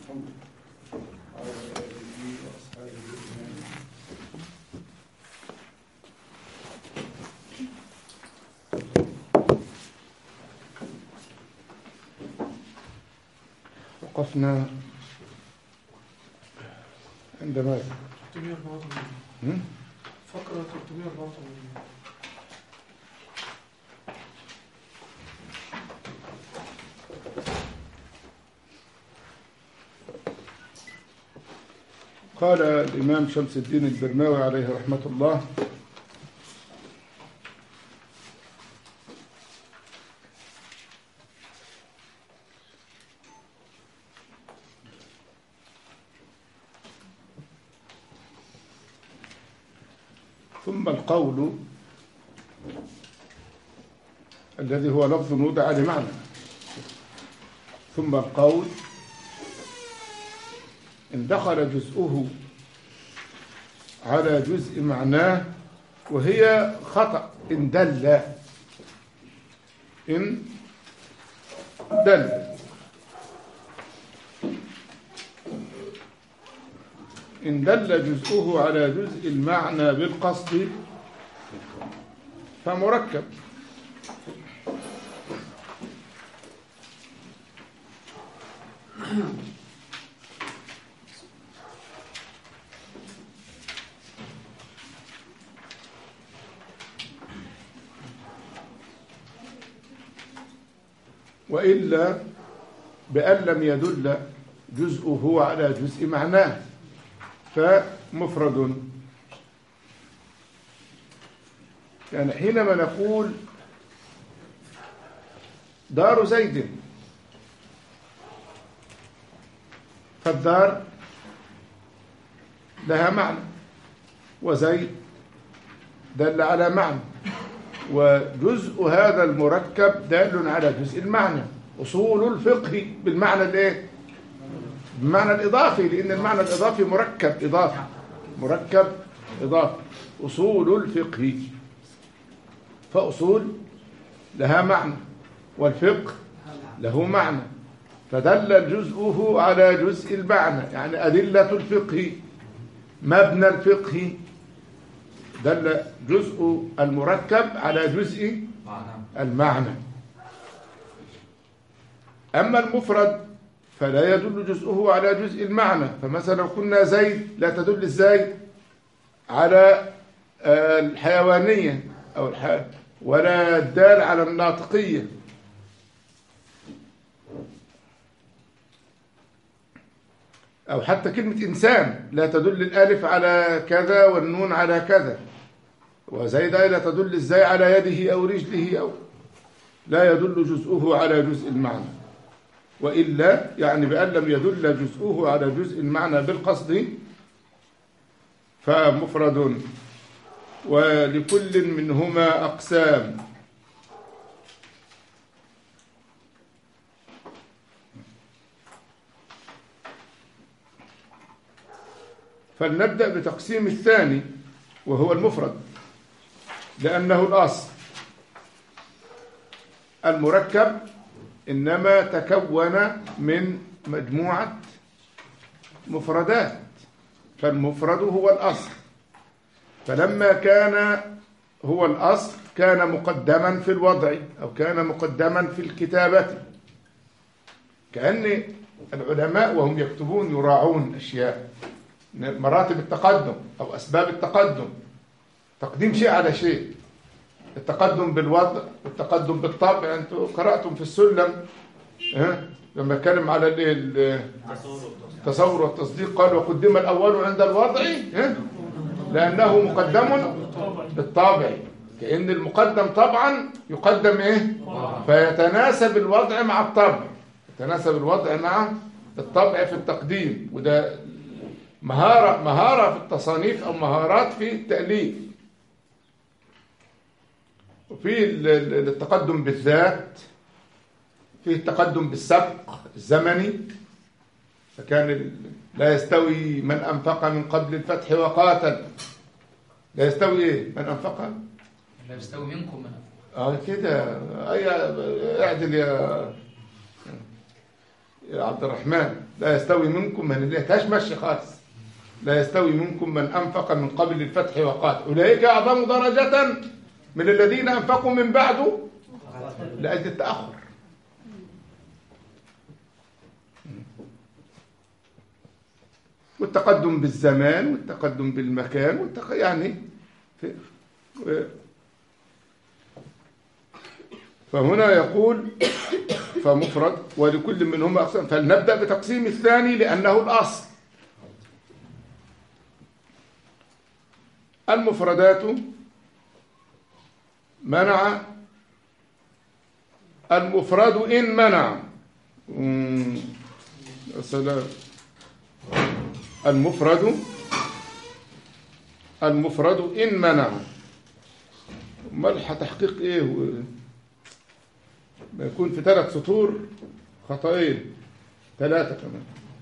محمد وعلى آله وأصحابه أجمعين وقفنا عند ماذا؟ 384 هم؟ فقرة 384 قال الإمام شمس الدين البرماوي عليه رحمة الله ثم القول الذي هو لفظ وضع لمعنى ثم القول إن دخل جزءه على جزء معناه وهي خطأ إن دل إن دل إن دل جزءه على جزء المعنى بالقصد فمركب وإلا بأن لم يدل جزءه على جزء معناه فمفرد يعني حينما نقول دار زيد فالدار لها معنى وزيد دل على معنى وجزء هذا المركب دال على جزء المعنى أصول الفقه بالمعنى الايه بالمعنى الإضافي لأن المعنى الإضافي مركب إضافي مركب إضافي أصول الفقه فأصول لها معنى والفقه له معنى فدل جزءه على جزء المعنى يعني أدلة الفقه مبنى الفقه دل جزء المركب على جزء المعنى أما المفرد فلا يدل جزءه على جزء المعنى فمثلا قلنا زيد لا تدل الزيد على الحيوانية أو الح... ولا الدال على الناطقية أو حتى كلمة إنسان لا تدل الألف على كذا والنون على كذا وزيد لا تدل الزي على يده أو رجله أو لا يدل جزءه على جزء المعنى وإلا يعني بأن لم يدل جزءه على جزء المعنى بالقصد فمفرد ولكل منهما أقسام فلنبدأ بتقسيم الثاني وهو المفرد لأنه الأصل المركب إنما تكون من مجموعة مفردات فالمفرد هو الأصل فلما كان هو الأصل كان مقدما في الوضع أو كان مقدما في الكتابة كأن العلماء وهم يكتبون يراعون أشياء مراتب التقدم أو أسباب التقدم تقديم شيء على شيء التقدم بالوضع والتقدم بالطبع انتوا قرأتم في السلم ها لما اتكلم على التصور والتصديق قال وقدم الأول عند الوضع ها لأنه مقدم بالطابع كأن المقدم طبعا يقدم ايه فيتناسب الوضع مع الطبع يتناسب الوضع مع الطبع في التقديم وده مهارة مهارة في التصانيف أو مهارات في التأليف وفي التقدم بالذات في التقدم بالسبق الزمني فكان لا يستوي من أنفق من قبل الفتح وقاتل لا يستوي إيه من أنفق لا يستوي منكم من اه كده اي اعدل يا عبد الرحمن لا يستوي منكم من اللي تشمش خالص لا يستوي منكم من أنفق من قبل الفتح وقاتل أولئك أعظم درجة من الذين أنفقوا من بعده لأجل التأخر والتقدم بالزمان والتقدم بالمكان والتق... يعني في... و- فهنا يقول فمفرد ولكل منهما أقسام فلنبدأ بتقسيم الثاني لأنه الأصل المفردات منع المفرد إن منع مم، يا سلام المفرد المفرد إن منع ملح تحقيق إيه و- ما يكون في ثلاث سطور خطأين ثلاثة كمان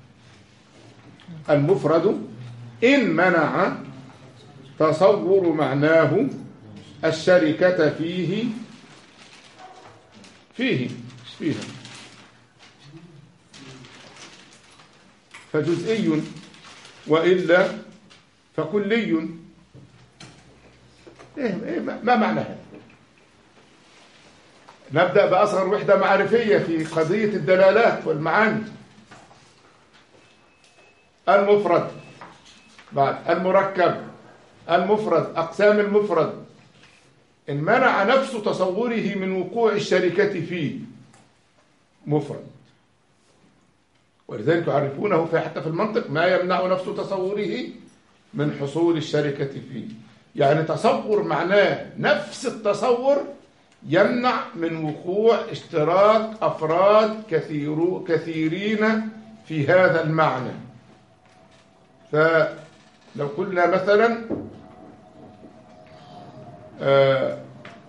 المفرد إن منع تصور معناه الشركة فيه فيه مش فيها فجزئي وإلا فكلي إيه إيه ما ما معنى هذا نبدأ بأصغر وحدة معرفية في قضية الدلالات والمعاني المفرد بعد المركب المفرد أقسام المفرد إن منع نفس تصوره من وقوع الشركة فيه مفرد ولذلك يعرفونه في حتى في المنطق ما يمنع نفس تصوره من حصول الشركة فيه يعني تصور معناه نفس التصور يمنع من وقوع اشتراك أفراد كثير كثيرين في هذا المعنى فلو قلنا مثلا آه،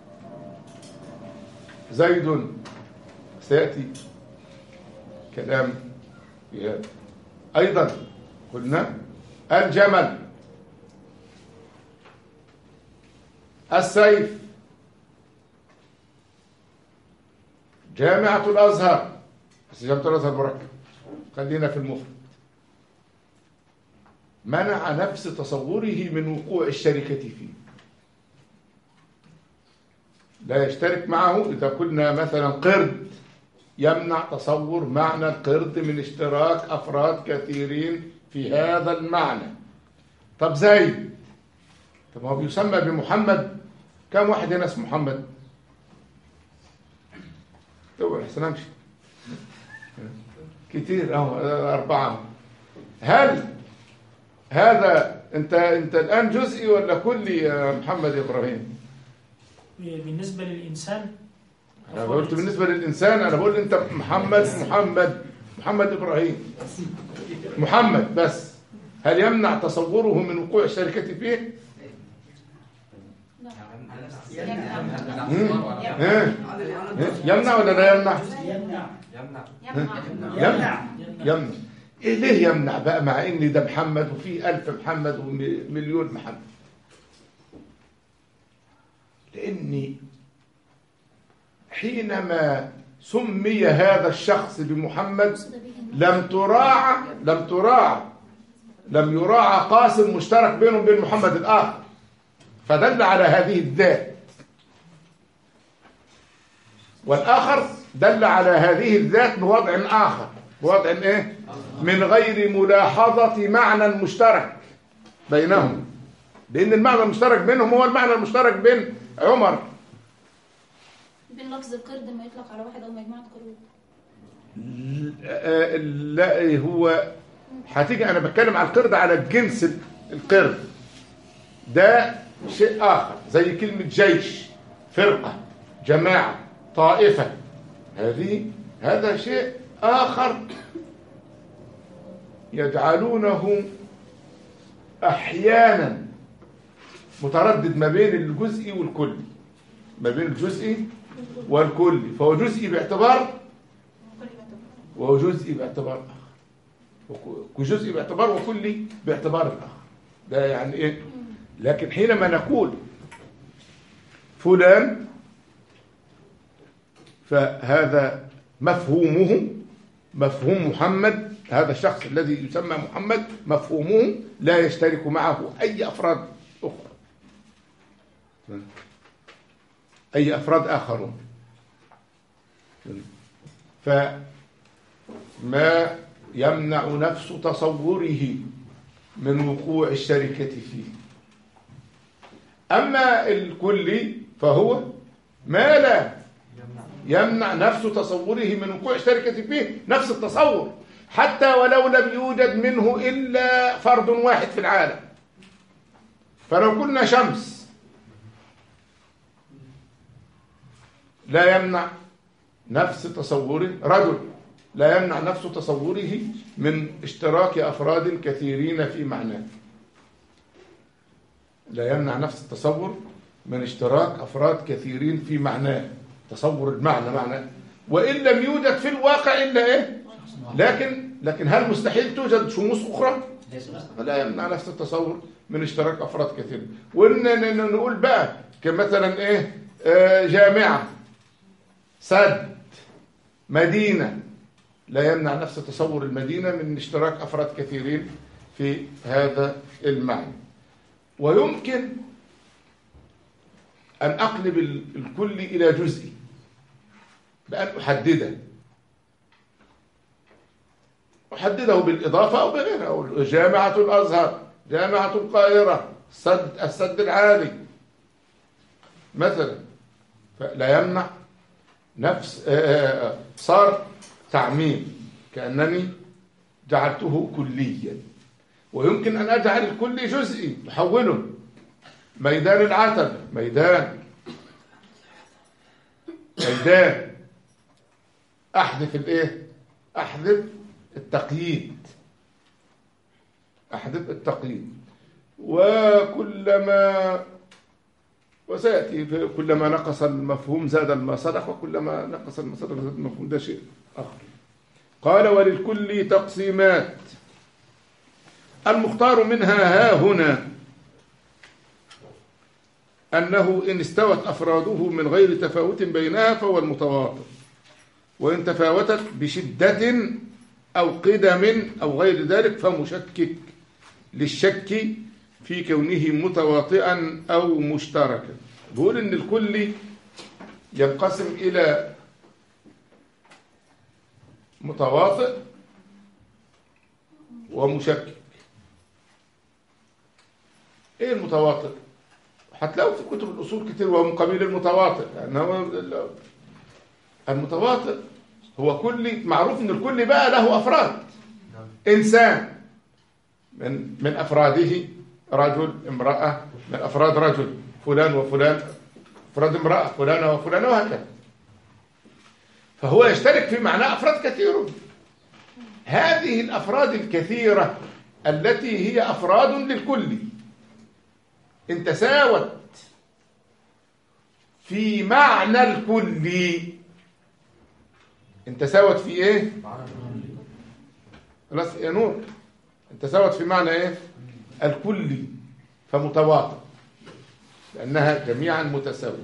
زيد سيأتي كلام في هذا أيضا قلنا الجمل السيف جامعة الأزهر بس جامعة الأزهر مركب خلينا في المفرد منع نفس تصوره من وقوع الشركة فيه لا يشترك معه إذا قلنا مثلا قرد يمنع تصور معنى القرد من اشتراك أفراد كثيرين في هذا المعنى طب زيد طب هو بيسمى بمحمد كم واحد هنا اسمه محمد طب احسن امشي كتير اهو أربعة هل هذا انت انت الآن جزئي ولا كلي يا محمد إبراهيم بالنسبة للإنسان انا قلت بالنسبه للانسان انا بقول انت محمد محمد محمد ابراهيم محمد بس هل يمنع تصوره من وقوع الشركه فيه مم. ها؟ يمنع ولا لا يمنع يمنع يمنع يمنع إيه ليه يمنع بقى مع ان ده محمد وفي ألف محمد ومليون محمد لاني حينما سمي هذا الشخص بمحمد لم تراعى لم تراعى لم يراعى قاسم مشترك بينه وبين محمد الآخر فدل على هذه الذات والآخر دل على هذه الذات بوضع آخر بوضع إيه؟ من غير ملاحظة معنى مشترك بينهم لأن المعنى المشترك بينهم هو المعنى المشترك بين عمر بين لفظ القرد ما يطلق على واحد او مجموعه قرود آه، لا هو هتيجي انا بتكلم على القرد على الجنس القرد ده شيء اخر زي كلمه جيش فرقه جماعه طائفه هذه هذا شيء اخر يجعلونه احيانا متردد ما بين الجزئي والكلي ما بين الجزئي والكلي فهو جزئي باعتبار وهو جزئي باعتبار آخر وك- وجزئي باعتبار وكلي باعتبار الآخر ده يعني إيه لكن حينما نقول فلان فهذا مفهومه مفهوم محمد هذا الشخص الذي يسمى محمد مفهومه لا يشترك معه أي أفراد أخرى أي أفراد آخرون فما يمنع نفس تصوره من وقوع الشركة فيه أما الكلي فهو ما لا يمنع نفس تصوره من وقوع الشركة فيه نفس التصور حتى ولو لم يوجد منه إلا فرد واحد في العالم فلو قلنا شمس لا يمنع نفس تصوره رجل لا يمنع نفس تصوره من اشتراك أفراد كثيرين في معناه لا يمنع نفس التصور من اشتراك أفراد كثيرين في معناه تصور المعنى معنى وإن لم يوجد في الواقع إلا إيه لكن لكن هل مستحيل توجد شموس أخرى لا يمنع نفس التصور من اشتراك أفراد كثيرين وإن نقول بقى كمثلا إيه آه جامعة سد مدينة لا يمنع نفس تصور المدينة من اشتراك أفراد كثيرين في هذا المعنى ويمكن أن أقلب الكل إلى جزئي بأن أحدده أحدده بالإضافة أو بغيرها أو جامعة الأزهر جامعة القاهرة السد, السد العالي مثلا فلا يمنع نفس صار تعميم كأنني جعلته كليا ويمكن أن أجعل الكل جزئي أحوله ميدان العتبة ميدان ميدان أحذف الإيه؟ أحذف التقييد أحذف التقييد وكلما وسيأتي كلما نقص المفهوم زاد المصدق وكلما نقص المصدق زاد المفهوم ده شيء آخر قال وللكل تقسيمات المختار منها ها هنا أنه إن استوت أفراده من غير تفاوت بينها فهو المتواطئ وإن تفاوتت بشدة أو قدم أو غير ذلك فمشكك للشك في كونه متواطئا أو مشتركا بيقول إن الكل ينقسم إلى متواطئ ومشكك ايه المتواطئ هتلاقوا في كتب الاصول كتير وهو من قبيل المتواطئ لانه المتواطئ هو كل معروف ان الكل بقى له افراد انسان من من افراده رجل امراه من افراد رجل فلان وفلان افراد امراه فلانه وفلانه وهكذا فهو يشترك في معنى افراد كثيرون هذه الافراد الكثيره التي هي افراد للكل ان تساوت في معنى الكل ان تساوت في ايه خلاص يا نور ان تساوت في معنى ايه الكل فمتواطئ لانها جميعا متساويه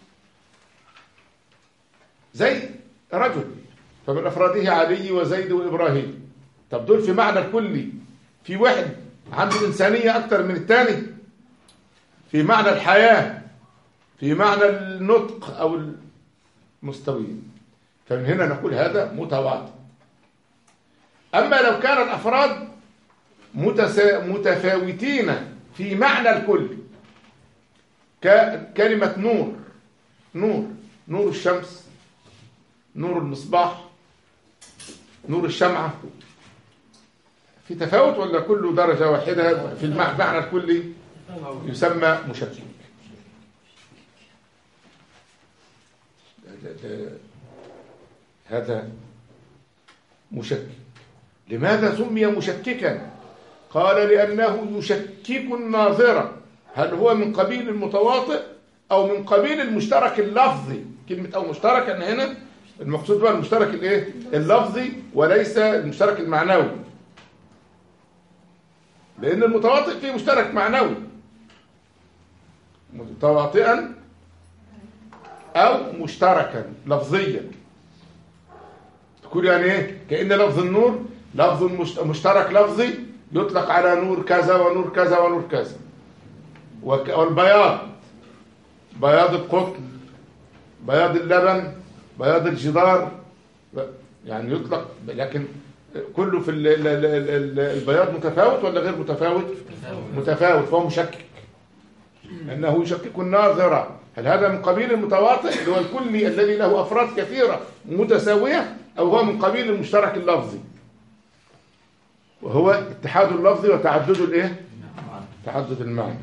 زي رجل فمن افراده علي وزيد وابراهيم طب دول في معنى الكلي في واحد عنده انسانيه اكتر من الثاني في معنى الحياة في معنى النطق أو المستويين فمن هنا نقول هذا متواطئ أما لو كان الأفراد متسا... متفاوتين في معنى الكل كلمة نور نور نور الشمس نور المصباح نور الشمعة في تفاوت ولا كله درجة واحدة في المعنى الكلي يسمى مشكك هذا مشكك لماذا سمي مشككا قال لأنه يشكك الناظرة هل هو من قبيل المتواطئ أو من قبيل المشترك اللفظي كلمة أو مشترك أن هنا المقصود بقى المشترك الايه اللفظي وليس المشترك المعنوي لأن المتواطئ فيه مشترك معنوي متواطئا أو مشتركا لفظيا تقول يعني ايه كأن لفظ النور لفظ مشت- مشترك لفظي يطلق على نور كذا ونور كذا ونور كذا وك- والبياض بياض القطن بياض اللبن بياض الجدار يعني يطلق لكن كله في ال- ال- ال- ال- البياض متفاوت ولا غير متفاوت متفاوت فهو مشكك انه يشكك الناظر هل هذا من قبيل المتواطئ اللي هو الكلي الذي له افراد كثيره متساويه او هو من قبيل المشترك اللفظي وهو اتحاد اللفظ وتعدد الايه تعدد المعنى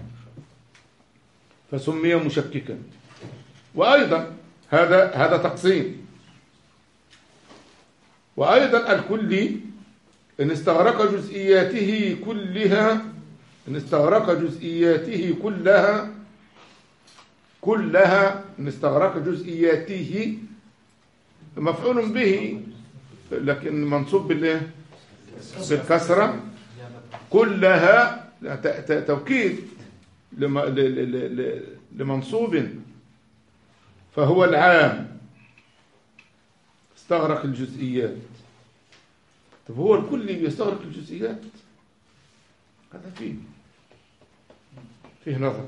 فسمي مشككا وايضا هذا هذا تقسيم وايضا الكلي ان استغرق جزئياته كلها ان استغرق جزئياته كلها كلها ان استغرق جزئياته مفعول به لكن منصوب بالايه بالكسره كلها ت- ت- توكيد لم- ل- ل- ل- لمنصوب فهو العام استغرق الجزئيات طب هو الكل بيستغرق الجزئيات هذا فيه فيه نظر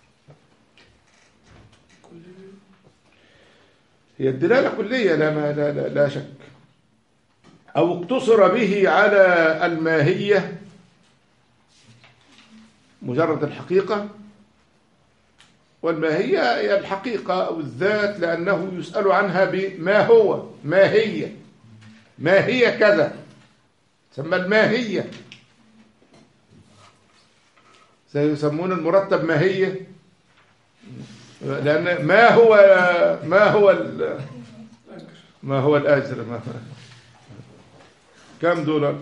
هي الدلالة كلية لا, ما لا, لا, لا شك أو اقتصر به على الماهية مجرد الحقيقة والماهية هي الحقيقة أو الذات لأنه يسأل عنها بما هو ما هي ما هي كذا تسمى الماهية سيسمون المرتب ماهية لأن ما هو ما هو ال- ما هو الأجر ما كم دولار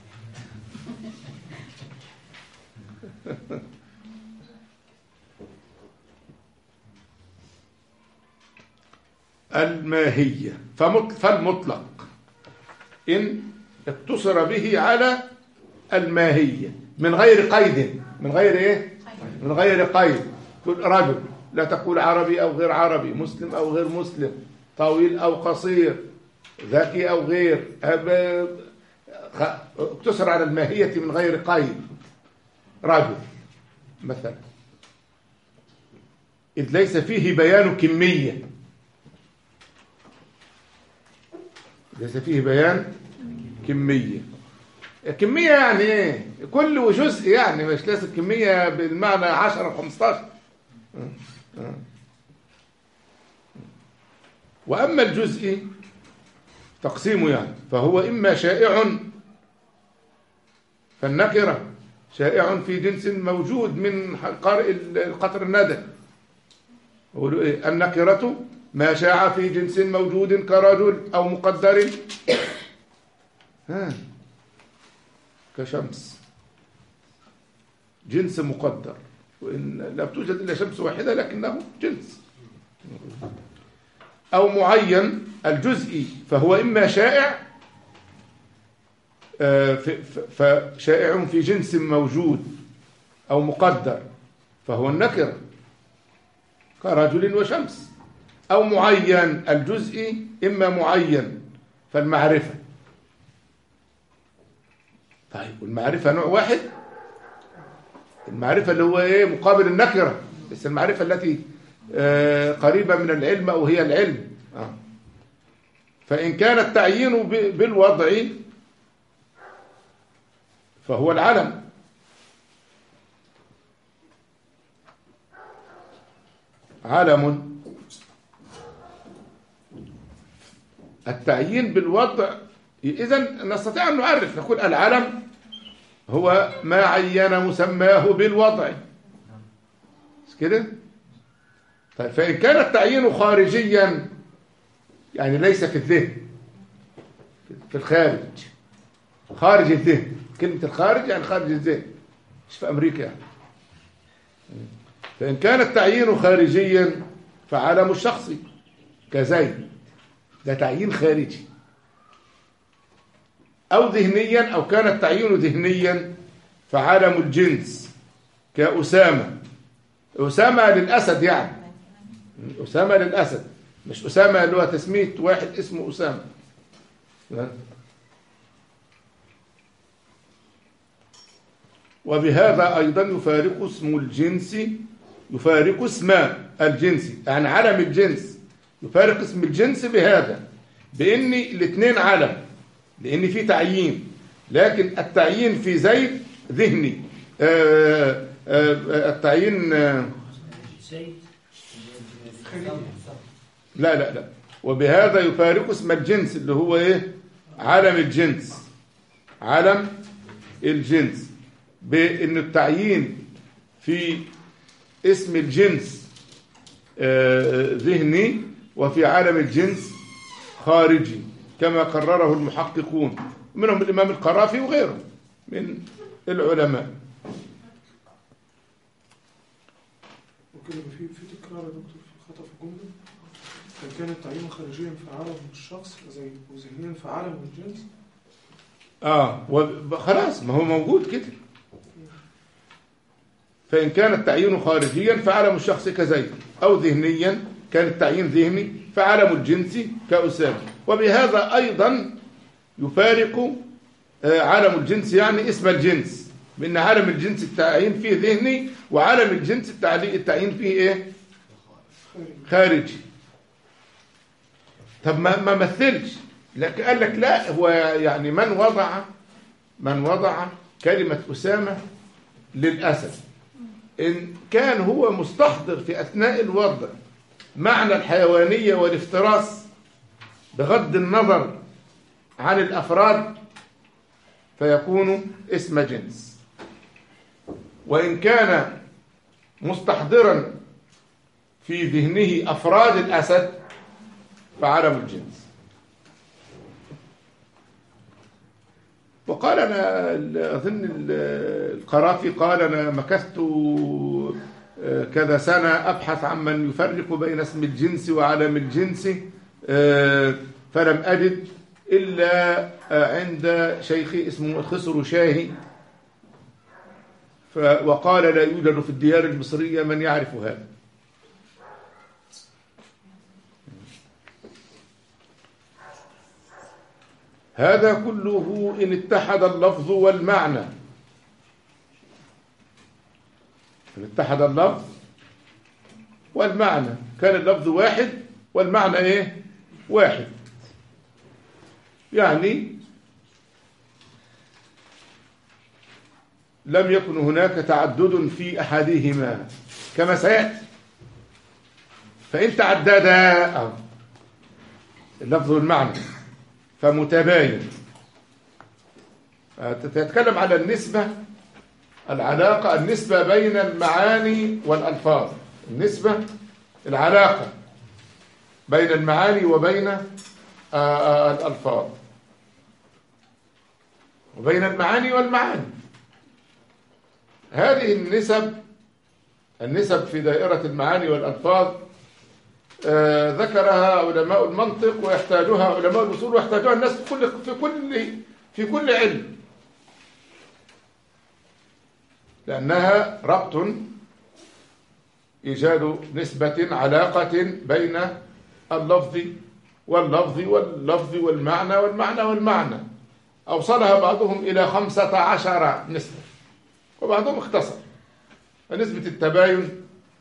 الماهية فمط- فالمطلق إن اقتصر به على الماهية من غير قيد من غير إيه؟ من غير قيد تقول رجل لا تقول عربي أو غير عربي مسلم أو غير مسلم طويل أو قصير ذكي أو غير أب- خ- اقتصر على الماهية من غير قيد رجل مثلا إذ ليس فيه بيان كمية ليس فيه بيان كمية كمية يعني ايه كل جزء يعني مش لازم كمية بالمعنى 10 15 وأما الجزء تقسيمه يعني فهو إما شائع فالنكرة شائع في جنس موجود من قارئ القطر الندى يقولوا إيه؟ النكرة ما شاع في جنس موجود كرجل أو مقدر ها كشمس جنس مقدر وإن لا توجد إلا شمس واحدة لكنه جنس أو معين الجزئي فهو إما شائع آه، ف- ف- فشائع في جنس موجود أو مقدر فهو النكرة كرجل وشمس أو معين الجزئي إما معين فالمعرفة طيب والمعرفة نوع واحد المعرفة اللي هو إيه مقابل النكرة بس المعرفة التي آه، قريبة من العلم أو هي العلم آه. فإن كان التعيين ب- بالوضع فهو العلم علم التعيين بالوضع إذا نستطيع أن نعرف نقول العلم هو ما عين مسماه بالوضع مش كده طيب فإن كان التعيين خارجيا يعني ليس في الذهن في الخارج خارج الذهن كلمة الخارج يعني خارج الذهن مش في أمريكا يعني فإن كان التعيين خارجيا فعلم الشخصي كزيد ده تعيين خارجي أو ذهنيا أو كان التعيين ذهنيا فعالم الجنس كأسامة أسامة للأسد يعني أسامة للأسد مش أسامة اللي هو تسمية واحد اسمه أسامة وبهذا أيضا يفارق اسم الجنس يفارق اسم الجنس يعني علم الجنس يفارق اسم الجنس بهذا بأن الاثنين علم لأن في تعيين لكن التعيين في زيد ذهني آه، آه، آه، التعيين آه، زيد لا لا لا وبهذا يفارق اسم الجنس اللي هو ايه علم الجنس علم الجنس بان التعيين في اسم الجنس آه، ذهني وفي عالم الجنس خارجي كما قرره المحققون منهم الامام القرافي وغيره من العلماء وكده يبقى في في تكرار يا دكتور في خطأ في الجملة إن كان التعيين خارجيا في عالم الشخص زي وذهنيا في عالم الجنس اه وب- خلاص ما هو موجود كده فإن كان التعيين خارجيا فعلم الشخص كزيد أو ذهنيا كان التعيين ذهني فعلم الجنس كأسامة وبهذا أيضا يفارق آه، عالم الجنس يعني اسم الجنس بأن عالم الجنس التعيين فيه ذهني وعالم الجنس التعلي- التعيين فيه إيه خارجي خارجي طب ما ما مثلش لكن قال لك لا هو يعني من وضع من وضع كلمة أسامة للأسف إن كان هو مستحضر في أثناء الوضع معنى الحيوانية والافتراس بغض النظر عن الأفراد فيكون اسم جنس وإن كان مستحضرا في ذهنه أفراد الأسد فعلم الجنس وقال أنا ال- أظن ال- القرافي قال أنا مكثت آه، كذا سنة أبحث عن من يفرق بين اسم الجنس وعلم الجنس آه، فلم أجد إلا آه، عند شيخي اسمه خسر شاهي ف- وقال لا يوجد في الديار المصرية من يعرف هذا هذا كله إن اتحد اللفظ والمعنى إن اتحد اللفظ والمعنى كان اللفظ واحد والمعنى إيه واحد يعني لم يكن هناك تعدد في أحدهما كما سيأتي فإن تعددا أهو، اللفظ والمعنى فمتباين تتكلم على النسبة العلاقة النسبة بين المعاني والألفاظ النسبة العلاقة بين المعاني وبين آه، آه، الألفاظ وبين المعاني والمعاني هذه النسب النسب في دائرة المعاني والألفاظ آه، ذكرها علماء المنطق ويحتاجها علماء الأصول ويحتاجها الناس في كل في كل في كل علم لأنها ربط إيجاد نسبة علاقة بين اللفظ واللفظ واللفظ والمعنى والمعنى والمعنى أوصلها بعضهم إلى خمسة عشر نسبة وبعضهم اختصر فنسبة التباين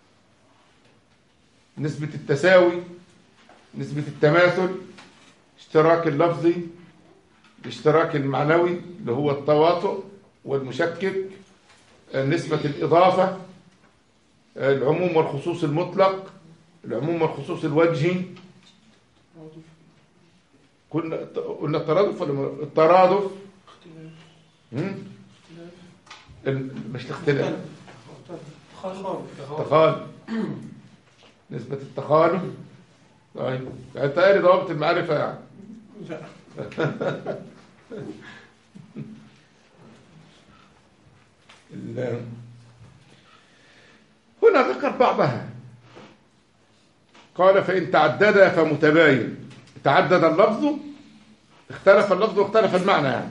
نسبة التساوي نسبة التماثل اشتراك اللفظي الاشتراك المعنوي اللي هو التواطؤ والمشكك نسبة الإضافة العموم والخصوص المطلق العموم والخصوص الوجهي تعاطف قلنا قلنا الترادف ولا ما- الترادف اختلاف مم؟ اختلاف ال- مش الاختلاف مختلف خالف التخالف نسبة التخالف طيب يعني انت قاري ضوابط المعرفة يعني لا ال- هنا ذكر بعضها قال فإن تعدد فمتباين تعدد اللفظ اختلف اللفظ واختلف المعنى يعني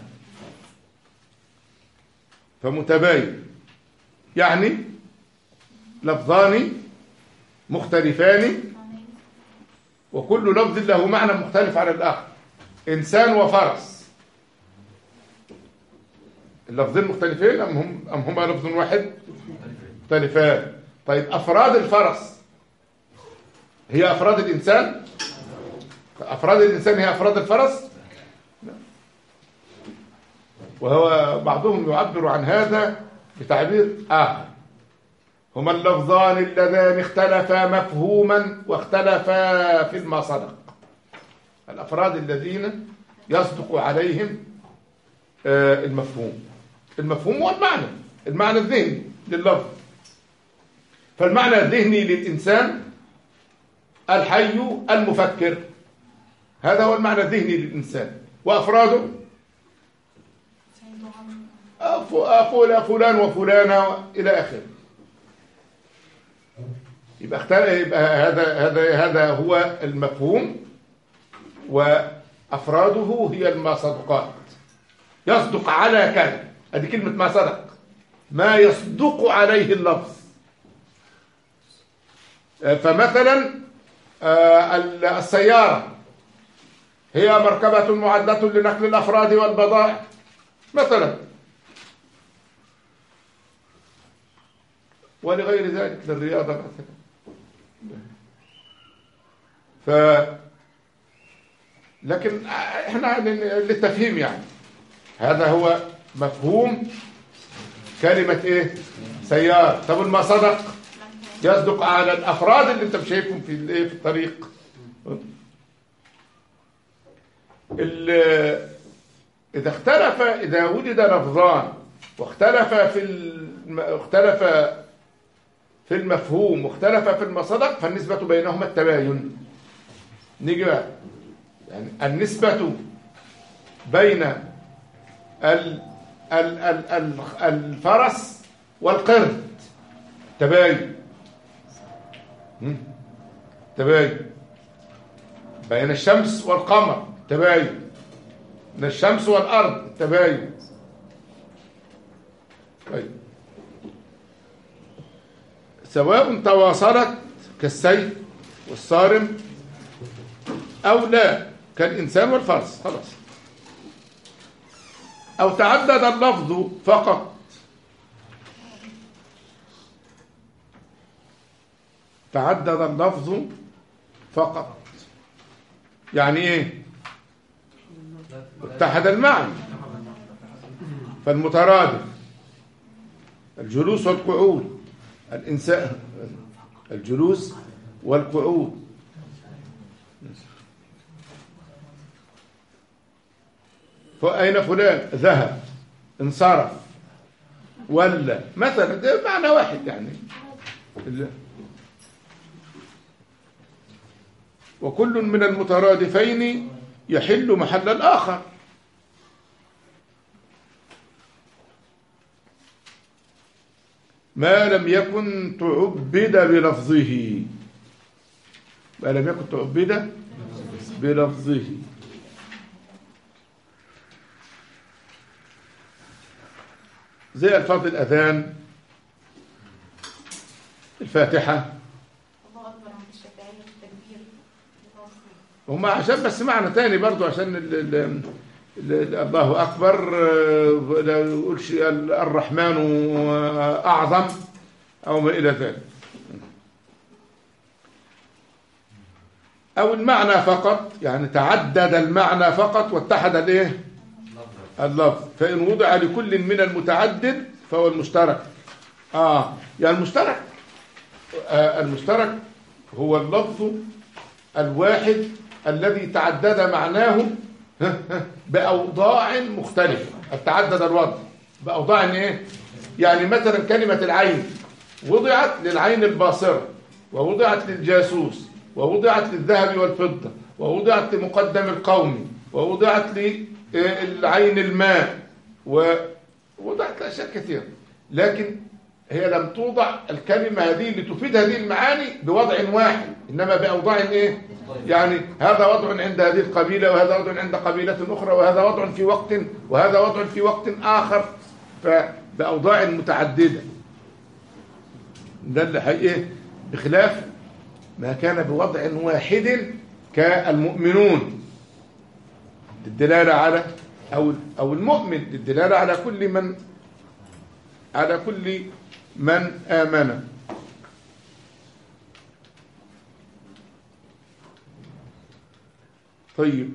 فمتباين يعني لفظان مختلفان وكل لفظ له معنى مختلف عن الآخر إنسان وفرس اللفظين مختلفين أم هم أم هما لفظ واحد مختلفان طيب أفراد الفرس هي أفراد الإنسان أفراد الإنسان هي أفراد الفرس لا. وهو بعضهم يعبر عن هذا بتعبير آخر هما اللفظان اللذان اختلفا مفهوما واختلفا في المصدق الأفراد الذين يصدق عليهم آه، المفهوم المفهوم هو المعنى المعنى الذهني لللفظ فالمعنى الذهني للإنسان الحي المفكر هذا هو المعنى الذهني للإنسان وأفراده أف- أفول فلان وفلانة إلى آخره يبقى اختلف يبقى هذا هذا هذا هو المفهوم وافراده هي المصدقات يصدق على كذا ادي كلمه ما صدق ما يصدق عليه اللفظ آه، فمثلا آه، ال- السياره هي مركبه معده لنقل الافراد والبضائع مثلا ولغير ذلك للرياضه مثلا ف لكن احنا للتفهيم يعني هذا هو مفهوم كلمة ايه سيارة طب ما صدق يصدق على الافراد اللي انت شايفهم في الايه في الطريق ال- اذا اختلف اذا وجد لفظان واختلف في الم... اختلف في المفهوم واختلف في المصدق فالنسبة بينهما التباين نيجي بقى يعني النسبة بين ال ال ال ال الفرس والقرد تباين هم؟ تباين بين الشمس والقمر تباين بين الشمس والأرض تباين طيب سواء تواصلت كالسيف والصارم أو لا كالإنسان والفرس خلاص أو تعدد اللفظ فقط تعدد اللفظ فقط يعني ايه اتحد المعنى فالمترادف الجلوس والقعود الإنسان الجلوس والقعود فأين فلان ذهب انصرف ولا مثلا ده معنى واحد يعني ال- وكل من المترادفين يحل محل الآخر ما لم يكن تعبد بلفظه ما لم يكن تعبد بلفظه زي الفاظ الأذان الفاتحة الله اكبر عند الشافعيه التكبير هم عشان بس معنى تاني برضو عشان ال ال ال الله أكبر آه، لا يقولش ال- الرحمن آه، أعظم أو ما إلى ذلك أو المعنى فقط يعني تعدد المعنى فقط واتحد الايه اللفظ فإن وضع لكل من المتعدد فهو المشترك آه يعني المشترك آه المشترك هو اللفظ الواحد الذي تعدد معناه بأوضاع مختلفة تعدد الوضع بأوضاع ايه يعني مثلا كلمة العين وضعت للعين الباصرة ووضعت للجاسوس ووضعت للذهب والفضة ووضعت لمقدم القوم ووضعت للعين الماء ووضعت لأشياء كثيرة لكن هي لم توضع الكلمة هذه لتفيد هذه المعاني بوضع واحد إنما بأوضاع إيه؟ يعني هذا وضع عند هذه القبيلة وهذا وضع عند قبيلة أخرى وهذا وضع في وقت وهذا وضع في وقت آخر فبأوضاع متعددة ده اللي حقيقة بخلاف ما كان بوضع واحد كالمؤمنون للدلالة على أو أو المؤمن للدلالة على كل من على كل من آمن طيب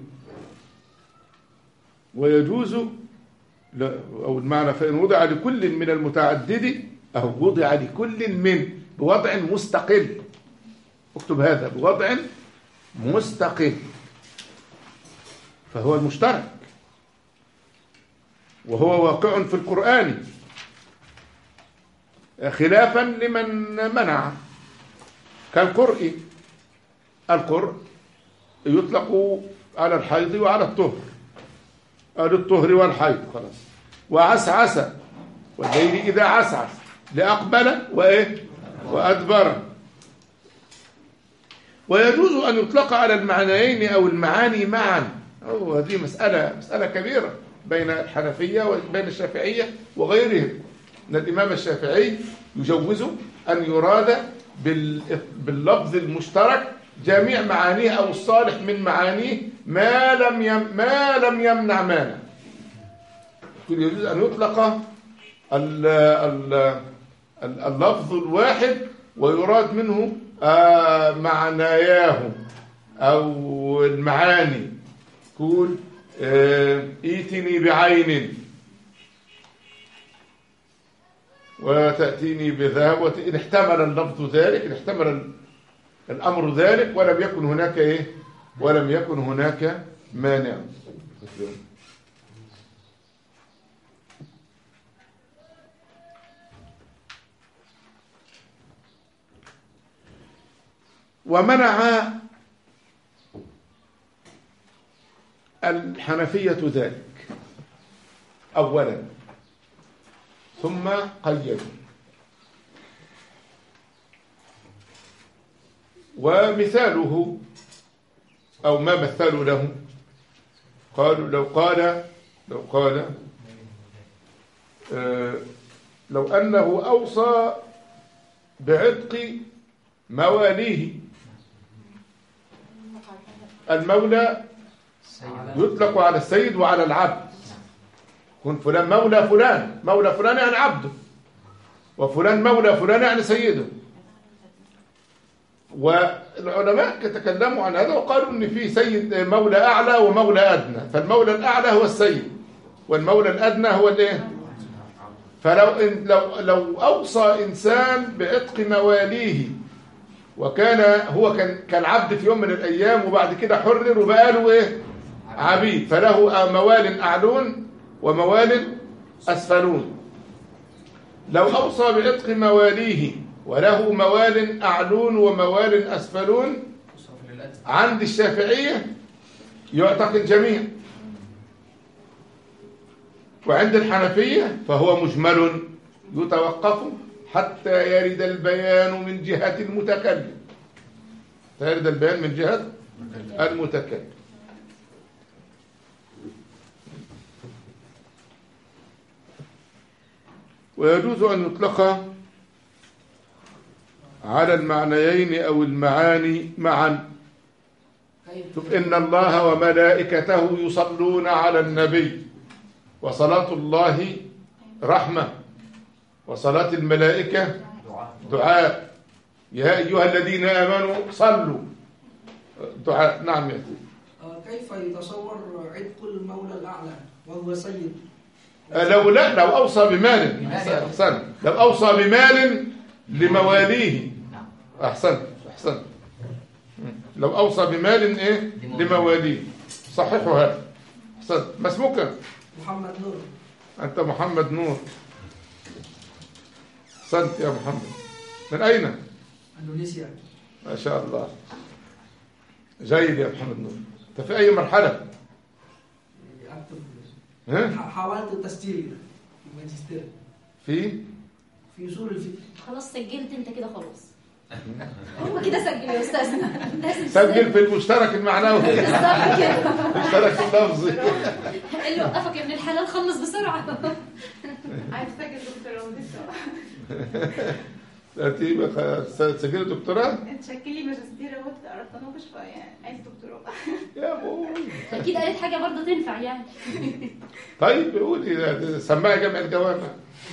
ويجوز لا أو المعنى فإن وضع لكل من المتعدد أو وضع لكل من بوضع مستقل اكتب هذا بوضع مستقل فهو المشترك وهو واقع في القرآن خلافا لمن منع كالقرء القرء يطلق على الحيض وعلى الطهر قال الطهر والحيض خلاص وعسعس والليل إذا عسعس لأقبل وإيه وأدبر ويجوز أن يطلق على المعنيين أو المعاني معا أو هذه مسألة مسألة كبيرة بين الحنفية وبين الشافعية وغيرهم أن الإمام الشافعي يجوز أن يراد بال- باللفظ المشترك جميع معانيه أو الصالح من معانيه ما لم يم ما لم يمنع مانع يجوز أن يطلق ال- ال- ال- اللفظ الواحد ويراد منه آه، معناياه أو المعاني يقول آه، ايتني بعين وتأتيني بذهب وت- إن احتمل اللفظ ذلك إن احتمل ال- الأمر ذلك ولم يكن هناك إيه ولم يكن هناك مانع ومنع الحنفية ذلك أولا ثم قيدوا ومثاله أو ما مثلوا له قالوا لو قال لو قال آه، لو أنه أوصى بعتق مواليه المولى يطلق على السيد وعلى العبد كن فلان مولى فلان مولى فلان يعني عبده وفلان مولى فلان يعني سيده والعلماء تكلموا عن هذا وقالوا ان في سيد مولى اعلى ومولى ادنى فالمولى الاعلى هو السيد والمولى الادنى هو الايه فلو إن لو لو اوصى انسان بعتق مواليه وكان هو كان كان عبد في يوم من الايام وبعد كده حرر وبقى له ايه عبيد فله موال اعلون وموال اسفلون لو اوصى بعتق مواليه وله موال اعلون وموال اسفلون عند الشافعيه يعتق الجميع وعند الحنفيه فهو مجمل يتوقف حتى يرد البيان من جهه المتكلم حتى يرد البيان من جهه المتكلم ويجوز أن يطلق على المعنيين أو المعاني معا شوف إن الله وملائكته يصلون على النبي وصلاة الله رحمة وصلاة الملائكة دعاء يا أيها الذين آمنوا صلوا دعاء نعم يا أخي. آه، كيف يتصور عتق المولى الأعلى وهو سيد لو لا لو أوصى بمال بمال. أحسن لو أوصى بمال لمواليه أحسن أحسن لو أوصى بمال إيه لمواليه صححوا هذا أحسن ما اسمك محمد نور أنت محمد نور أحسنت يا محمد من أين أندونيسيا ما شاء الله جيد يا محمد نور أنت في أي مرحلة أكتب ها ح- حاولت التسجيل في الماجستير في في أصول الفقه خلاص سجلت انت كده خلاص هو كده سجل يا استاذنا لازم سجل في المشترك المعنوي بالظبط كده المشترك اللفظي اللي وقفك يا ابن الحلال خلص بسرعه عايز تسجل دكتور لو لسه انت بقى سجلت دكتوراه تشكلي ماجستير اهو قربت اناقش يعني عايز دكتوراه يا ابوي اكيد قالت حاجه برضه تنفع يعني طيب قولي سماعي جمع الجوامع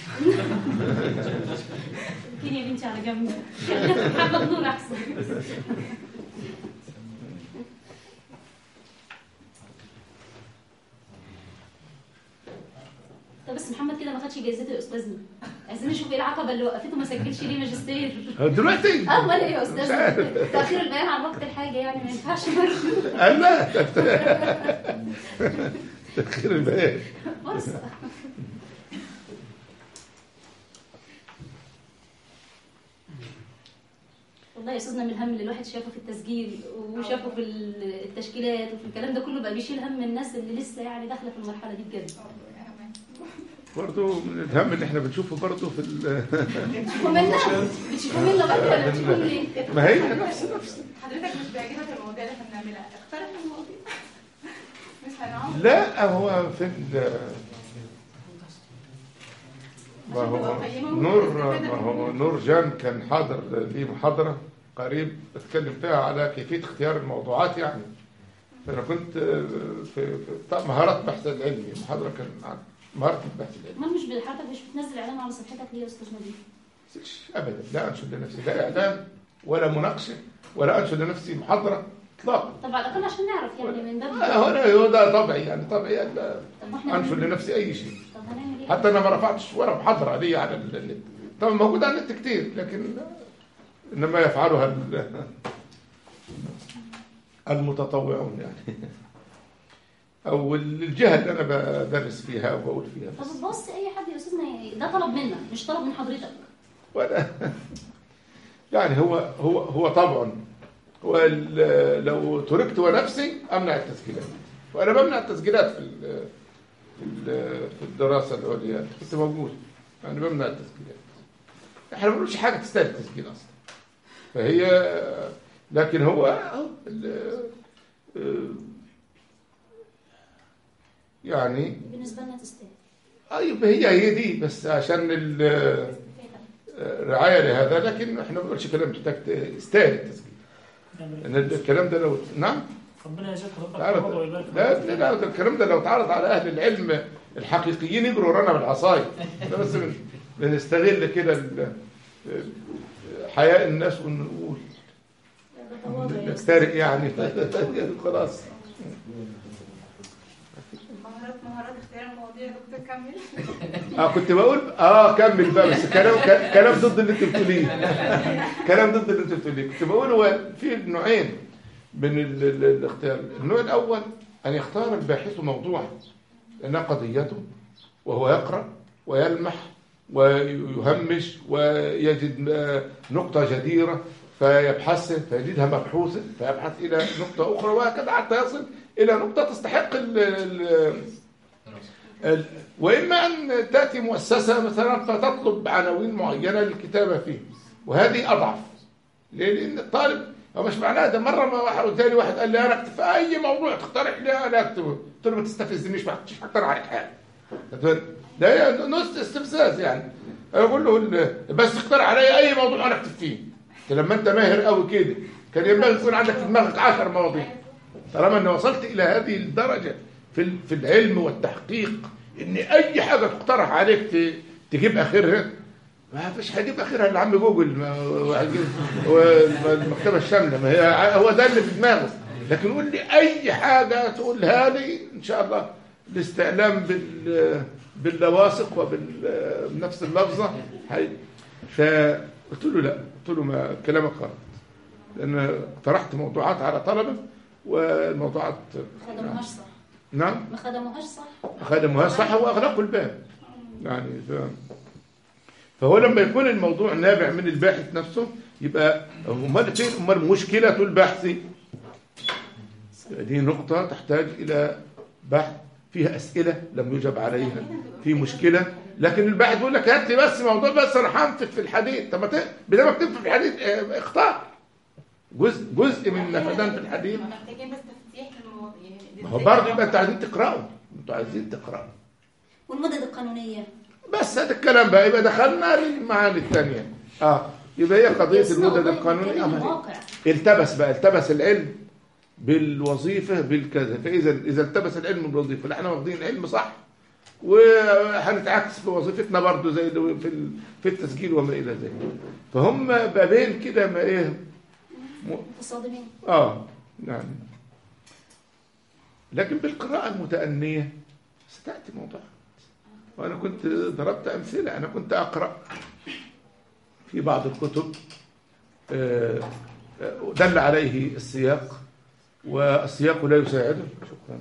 يمكن يا بنتي على جنب خلينا في محمد نور احسن طب بس محمد كده ما خدش جايزته يا استاذنا عايزين نشوف ايه العقبه اللي وقفته ما سجلش ليه ماجستير دلوقتي اه امال ايه يا مش استاذ عارف. تاخير البيان عن وقت الحاجه يعني ما ينفعش برضه قال لا تأخير البيان فرصه والله يا استاذنا من الهم اللي الواحد شافه في التسجيل وشافه في التشكيلات وفي الكلام ده كله بقى بيشيل هم الناس اللي لسه يعني داخله في المرحله دي بجد برضه من الهم اللي احنا بنشوفه برضه في ال- بتشوفوا منا بتشوفوا منا بقى ولا بتشوفوا ليه؟ ما هي نفس نفس حضرتك مش بيعجبك المواضيع اللي احنا بنعملها اقترح المواضيع مش هنقعد لا هو في ال- ما هو نور ما هو نور جان كان حاضر لي محاضرة قريب اتكلم فيها على كيفية اختيار الموضوعات يعني فأنا كنت في, في بتاع مهارات البحث العلمي المحاضرة كان عن مهارة البحث العلمي امال مش حضرتك مش بتنزل اعلان على صفحتك ليه يا استاذ نبيل؟ أبدا لا أنشد لنفسي لا إعلان ولا مناقشة ولا أنشد لنفسي محاضرة إطلاقا طب على الاقل عشان نعرف يعني من باب هو هو ده طبعي يعني طبعي لا طب ما احنا أنشد لنفسي أي شيء طب هنعمل ايه؟ حتى انا ما رفعتش ولا محاضره لي على ال- النت طبعا موجود على النت كتير لكن انما يفعلها ال- المتطوعون يعني او الجهه اللي انا بدرس فيها وبقول فيها بس طب بص اي حد يا استاذنا يعني ده طلب منا مش طلب من حضرتك ولا يعني هو هو هو طبعا هو ال- لو تركت ونفسي امنع التسجيلات وانا بمنع التسجيلات في ال- في ال- في الدراسه العليا كنت موجود يعني بمنع التسجيلات احنا ما بنقولش حاجه تستاهل التسجيل اصلا فهي لكن هو أهو ال- يعني بالنسبه لنا تستاهل ايوه هي هي دي بس عشان ال- رعايه لهذا لكن احنا ما بنقولش كلام تحتاج يستاهل التسجيل نعمل ان الكلام ده لو نعم ربنا يجزاك حضرتك تعرض الفضل ويبارك في لا حضرتك. لا ده الكلام ده لو اتعرض على اهل العلم الحقيقيين يجروا ورانا بالعصايه ده بس بن- بنستغل كده ال- حياء الناس ونقول ده تواضع يا أستاذ. نفترق يعني خلاص مهارات مهارات اختيار المواضيع يا دكتور كمل اه كنت بقول اه كمل بقى بس كلام ك- كلام ضد اللي انت بتقوليه كلام ضد اللي انت بتقوليه كنت بقول هو في نوعين من ال- ال- الاختيار النوع الاول ان يختار الباحث موضوعا لانها قضيته وهو يقرا ويلمح ويهمش ويجد آه، نقطة جديرة فيبحث فيجدها مبحوثة فيبحث إلى نقطة أخرى وهكذا حتى يصل إلى نقطة تستحق ال ال ال- وإما أن تأتي مؤسسة مثلا فتطلب عناوين معينة للكتابة فيه وهذه أضعف ليه؟ لأن الطالب هو مش معناه ده مرة ما واحد قدامي واحد قال لي أنا أكتب في أي موضوع تقترح لي أنا أكتبه قلت له ما تستفزنيش ما حدش هقترح عليك حاجة ده هي نص استفزاز يعني أقول له ال- بس اقترح علي أي موضوع أنا أكتب فيه قلت لما أنت ماهر قوي كده كان ينبغي يكون عندك في دماغك 10 مواضيع طالما أن وصلت إلى هذه الدرجة في ال- في العلم والتحقيق ان اي حاجه تقترح عليك ت- تجيب اخرها ما فيش هيجيب اخرها الا عم جوجل ما- وهيجيب- والمكتبه الشامله ما هي ع- هو ده اللي في دماغه لكن قول لي اي حاجه تقولها لي ان شاء الله الاستعلام بال باللواصق وبنفس اللفظه هي فقلت له لا قلت له ما كلامك غلط لان اقترحت موضوعات على طلبه والموضوعات ما خدموهاش صح نعم ما خدموهاش صح خدموها صح واغلقوا الباب يعني ف... فهو لما يكون الموضوع نابع من الباحث نفسه يبقى امال فين امال مشكله البحث دي نقطه تحتاج الى بحث فيها اسئله لم يجب عليها في مشكله لكن الباحث يقول لك هات لي بس موضوع بس انا هنفذ في الحديد طب ما ت- بدل ما تنفذ في الحديد اه، اختار جزء جزء من نفذان في الحديد محتاجين بس تفتيح للمواضيع يعني ما هو برضه يبقى انتوا عايزين تقراوا انتوا عايزين تقراوا والمدد القانونيه بس هذا الكلام بقى يبقى دخلنا للمعاني الثانية اه يبقى هي قضيه يصنع المدد طيب القانوني بيتكلم أما هي. واقع التبس بقى التبس العلم بالوظيفه بالكذا فاذا اذا التبس العلم بالوظيفه اللي احنا واخدين علم صح وهنتعكس في وظيفتنا برضو زي اللي في ال- في التسجيل وما الى ذلك فهم بابين كده ما ايه م- متصادمين اه يعني لكن بالقراءة المتأنية ستأتي موضوع وأنا كنت ضربت أمثلة أنا كنت أقرأ في بعض الكتب آه، آه، دل عليه السياق والسياق لا يساعده شكرا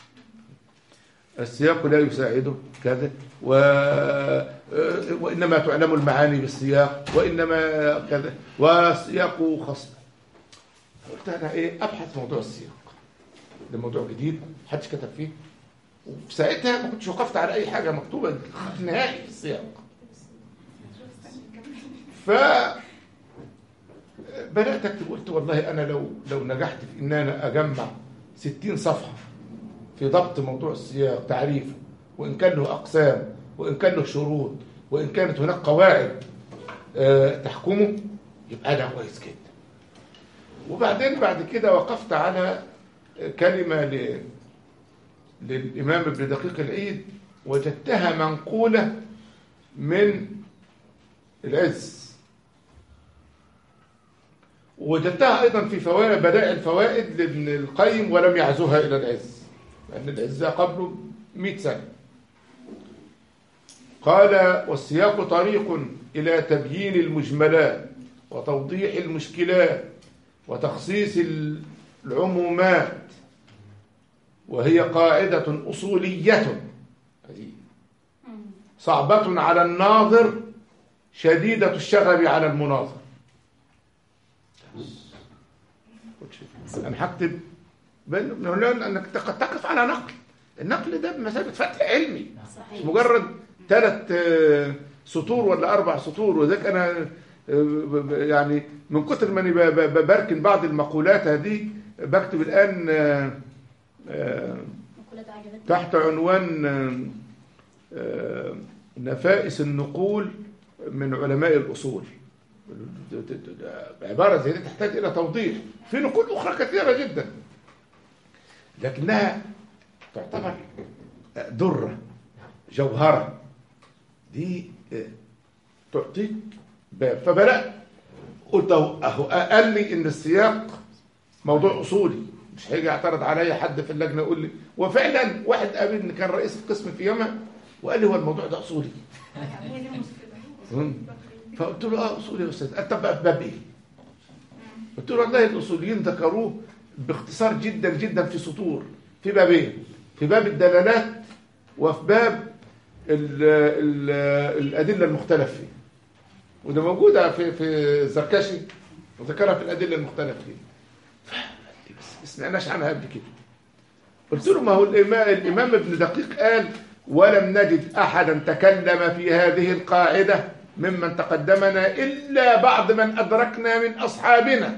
السياق لا يساعده كذا و... آه، وإنما تعلم المعاني بالسياق وإنما كذا والسياق خصم قلت انا ايه ابحث موضوع السياق ده موضوع جديد محدش كتب فيه وفي ساعتها ما كنتش وقفت على اي حاجه مكتوبه نهائي في السياق ف بدات اكتب قلت والله انا لو لو نجحت في ان انا اجمع 60 صفحه في ضبط موضوع السياق تعريفه وان كان له اقسام وان كان له شروط وان كانت هناك قواعد آه، تحكمه يبقى ده كويس جدا وبعدين بعد كده وقفت على كلمة ل... للإمام ابن دقيق العيد وجدتها منقولة من العز ووجدتها أيضا في فوائد بدائع الفوائد لابن القيم ولم يعزوها إلى العز لأن العز قبله 100 سنة قال والسياق طريق إلى تبيين المجملات وتوضيح المشكلات وتخصيص العمومات وهي قاعدة أصولية هذه صعبة على الناظر شديدة الشغب على المناظر أنا هكتب بل- نقول أنك قد تقف على نقل النقل ده بمثابة فتح علمي مش صحيح مجرد ثلاث آه، سطور ولا اربع سطور وذلك انا آه، ب- ب- يعني من كتر ما اني ب- ب- بركن بعض المقولات هذه بكتب الان آه، آه، مقولات عجبتني تحت عنوان آه، آه، نفائس النقول من علماء الاصول عباره زي دي تحتاج الى توضيح في نقول اخرى كثيره جدا لكنها تعتبر دره جوهره دي آه، تعطيك باب فبدات قلت اهو اهو قال لي ان السياق موضوع اصولي مش هيجي يعترض عليا حد في اللجنه يقول لي وفعلا واحد قابلني كان رئيس القسم في يومها وقال لي هو الموضوع ده اصولي هي دي المشكلة مم. فقلت له اه اصولي يا استاذ قال طب بقى في باب ايه؟ قلت له والله الاصوليين ذكروه باختصار جدا جدا في سطور في بابين في باب الدلالات وفي باب ال ال الادله المختلف فيه وده موجوده في في الزركشي وذكرها في الادله المختلف فيه بس ما سمعناش عنها قبل كده قلت له ما هو الامام الامام ابن دقيق قال ولم نجد احدا تكلم في هذه القاعده ممن تقدمنا الا بعض من ادركنا من اصحابنا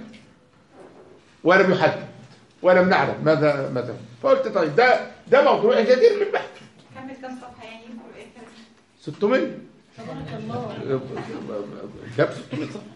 ولم يحدد ولم نعلم ماذا ماذا فقلت طيب ده ده موضوع جدير من بحث كمل كام صفحة يعني يقول ايه كده 600 تبارك الله جاب 600 صفحه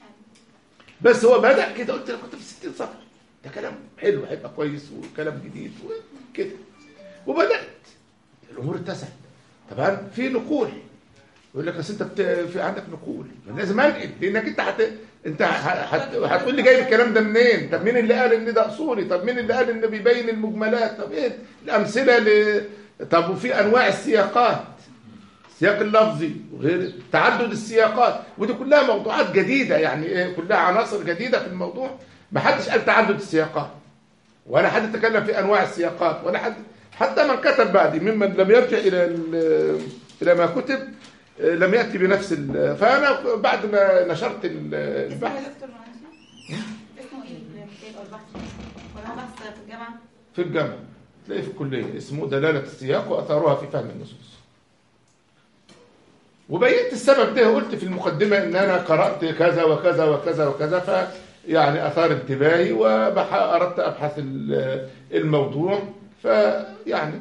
بس هو بدا كده قلت له كنت في 60 صفحه ده كلام حلو هيبقى كويس وكلام جديد وكده وبدات الامور اتسعت طبعا في نقول يقول لك اصل انت بت... في عندك نقول لازم انقل لانك انت هت... انت ه- هت... هتقول لي جايب الكلام ده منين طب مين اللي قال ان ده اصولي طب مين اللي قال ان بيبين المجملات طب ايه الامثله ل... طب وفي انواع السياقات السياق اللفظي وغير تعدد السياقات ودي كلها موضوعات جديده يعني ايه كلها عناصر جديده في الموضوع ما حدش قال تعدد السياقات ولا حد تكلم في انواع السياقات ولا حد حتى من كتب بعدي ممن لم يرجع الى ال- الى ما كتب آه، لم ياتي بنفس ال- فانا بعد ما نشرت ال- اسمه البحث ايه يا دكتور معلش؟ اسمه ايه الكتاب او البحث؟ ولا هو بحث في الجامعة؟ في الجامعه تلاقيه في الكليه اسمه دلاله السياق واثارها في فهم النصوص وبينت السبب ده قلت في المقدمه ان انا قرات كذا وكذا وكذا وكذا ف يعني اثار انتباهي واردت ابحث ال- الموضوع فيعني